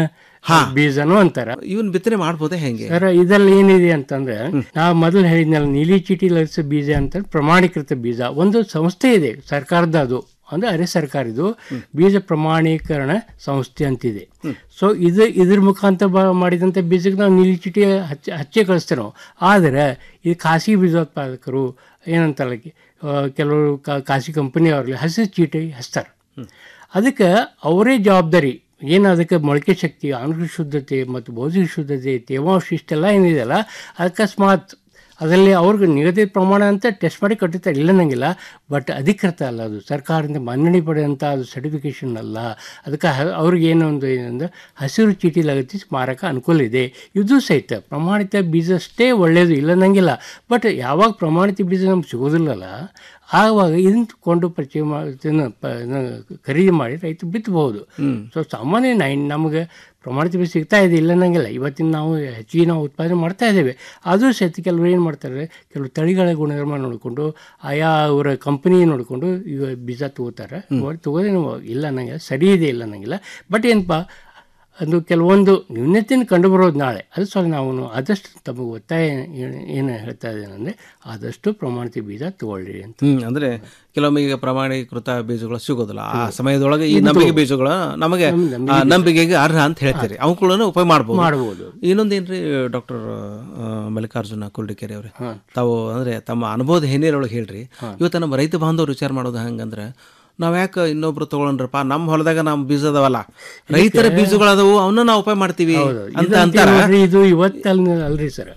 ಬೀಜನೂ ಅಂತಾರ ಇವನ್ ಬಿತ್ತನೆ ಮಾಡ್ಬೋದೇ ಹೆಂಗೆ ಸರ್ ಇದರಲ್ಲಿ ಏನಿದೆ ಅಂತಂದ್ರೆ ನಾವು ಮೊದಲು ಹೇಳಿದ್ನಲ್ಲ ನೀಲಿ ಚೀಟಿ ಲಸಿಸ ಬೀಜ ಅಂತ ಪ್ರಮಾಣೀಕೃತ ಬೀಜ ಒಂದು ಸಂಸ್ಥೆ ಇದೆ ಸರ್ಕಾರದ ಅದು ಅಂದ್ರೆ ಅರೆ ಸರ್ಕಾರದ್ದು ಬೀಜ ಪ್ರಮಾಣೀಕರಣ ಸಂಸ್ಥೆ ಅಂತಿದೆ ಸೊ ಇದು ಇದ್ರ ಮುಖಾಂತರ ಬ- ಮಾಡಿದಂಥ ಬೀಜಕ್ಕೆ ನಾವು ನೀಲಿ ಚೀಟಿ ಹಚ್ಚ ಹಚ್ಚೆ ಕಳಿಸ್ತೇವೆ ನಾವು ಆದರೆ ಈ ಖಾಸಗಿ ಬೀಜೋತ್ಪಾದಕರು ಏನಂತಾರಲ್ಲ ಆ, ಕೆಲವರು ಕಾ- ಖಾಸಗಿ ಕಂಪನಿ ಅವ್ರಿಗೆ ಹಸಿ ಚೀಟಿ ಹಚ್ತಾರೆ ಅದಕ್ಕೆ ಅವರೇ ಜವಾಬ್ದಾರಿ ಏನು ಅದಕ್ಕೆ ಮೊಳಕೆ ಶಕ್ತಿ ಆಂತರಿಕ ಶುದ್ಧತೆ ಮತ್ತು ಬೌದ್ಧಿಕ ಶುದ್ಧತೆ ತೇವಾಂಶ ಇಷ್ಟೆಲ್ಲ ಏನಿದೆಯಲ್ಲ ಅಕಸ್ಮಾತ್ ಅದರಲ್ಲಿ ಅವ್ರಿಗೆ ನಿಗದಿತ ಪ್ರಮಾಣ ಅಂತ ಟೆಸ್ಟ್ ಮಾಡಿ ಕಟ್ಟಿರ್ತಾರೆ ಇಲ್ಲ ನಂಗಿಲ್ಲ ಬಟ್ ಅಧಿಕೃತ ಅಲ್ಲ ಅದು ಸರ್ಕಾರದಿಂದ ಮನ್ನಣೆ ಪಡೆದಂಥ ಅದು ಸರ್ಟಿಫಿಕೇಷನ್ ಅಲ್ಲ ಅದಕ್ಕೆ ಹ- ಅವ್ರಿಗೆ ಏನೋ ಒಂದು ಏನಂದ್ರೆ ಹಸಿರು ಚೀಟಿ ಲಗತ್ತಿಸಿ ಮಾರಕ ಅನುಕೂಲ ಇದೆ ಇದು ಸಹಿತ ಪ್ರಮಾಣಿತ ಬೀಜ ಅಷ್ಟೇ ಒಳ್ಳೆಯದು ಇಲ್ಲ ನಂಗಿಲ್ಲ ಬಟ್ ಯಾವಾಗ ಪ್ರಮಾಣಿತ ಬೀಜ ನಮ್ಗೆ ಸಿಗೋದಿಲ್ಲಲ್ಲ ಆವಾಗ ಇದನ್ನ ಕೊಂಡು ಪರಿಚಯ ಮಾಡಿ ಇದನ್ನ ಪ- ಇದನ್ನ ಖರೀದಿ ಮಾಡಿ ರೈತ ಬಿತ್ತಬಹುದು ಸೊ ಸಾಮಾನ್ಯ ನೈನ್ ನಮಗೆ ಪ್ರಮಾಣಿತ ಬೀಜ ಸಿಗ್ತಾ ಇದೆ ಇಲ್ಲ ನಂಗಿಲ್ಲ ಇವತ್ತಿನ ನಾವು ಹೆಚ್ಚಿಗೆ ನಾವು ಉತ್ಪಾದನೆ ಮಾಡ್ತಾ ಇದ್ದೇವೆ ಆದರೂ ಸಹಿತ ಕೆಲವರು ಏನು ಮಾಡ್ತಾರೆ ಕೆಲವು ತಳಿಗಳ ಗುಣಧರ್ಮ ನೋಡಿಕೊಂಡು ಆಯಾ ಅವರ ಕಂಪನಿ ನೋಡಿಕೊಂಡು ಈಗ ಬೀಜ ತಗೋತಾರೆ ತಗೋದೇ ಇಲ್ಲ ನನಗೆ ಸರಿ ಇದೆ ಇಲ್ಲ ನಂಗಿಲ್ಲ ಬಟ್ ಏನಪ್ಪ ಅದು ಕೆಲವೊಂದು ನ್ಯೂನತೆಯನ್ನು ಕಂಡುಬರೋದು ನಾಳೆ ಅದು ಸಲ ನಾವು ಆದಷ್ಟು ತಮಗೆ ಒತ್ತಾಯ ಏನು- ಏನು ಹೇಳ್ತಾ ಇದ್ದೇನೆ ಅಂದರೆ ಆದಷ್ಟು ಪ್ರಮಾಣಿತ ಬೀಜ ತಗೊಳ್ಳಿ ಅಂತ ಹ್ಮ್ ಅಂದ್ರೆ ಕೆಲವೊಮ್ಮೆ ಈಗ ಪ್ರಮಾಣೀಕೃತ ಬೀಜಗಳು ಸಿಗೋದಿಲ್ಲ ಆ ಸಮಯದೊಳಗೆ ಈ ಇದು- ನಂಬಿಕೆ ಬೀಜಗಳು ನಮಗೆ ನಮ್- ನಂಬಿಕೆ ಆ, ಬೀಜ. ನಂಬಿಕೆಗೆ ಅರ್ಹ ಅಂತ ಹೇಳ್ತೀರಿ ಅವುಗಳನ್ನು ಉಪಯೋಗ ಮಾಡ್ಬೋದು ಮಾಡ್ಬೋದು. ಇನ್ನೊಂದೇನ್ರಿ ಡಾಕ್ಟರ್ ಮಲ್ಲಿಕಾರ್ಜುನ ಕುಲ್ಡಿಕೆರೆ ಅವ್ರೆ ತಾವು ಅಂದ್ರೆ ತಮ್ಮ ಅನುಭವದ ಹಿನ್ನೆಲೆಯೊಳಗೆ ಹೇಳ್ರಿ ಇವತ್ತು ನಮ್ಮ ರೈತ ಬಾಂಧವರು ವಿಚಾರ ಮಾಡೋದು ಹಂಗಂದ್ರೆ ನಾವ್ ಯಾಕೆ ಇನ್ನೊಬ್ರು ತಗೊಳ್ರಪ್ಪ ನಮ್ಮ ಹೊಲದಾಗ ನಮ್ಮ ಬೀಜ ಅದಾವಲ್ಲ ರೈತರ ಬೀಜಗಳದಾವು ಅವನ್ನ ನಾವು ಉಪಯೋಗ ಮಾಡ್ತೀವಿ ಹೌದು. ಅಂತ ಇದು ಅಂತಾರ ನೋಡ್ರಿ, ಇದು ಇವತ್ತಲ್ಲ ಅಲ್ರಿ ಸರ್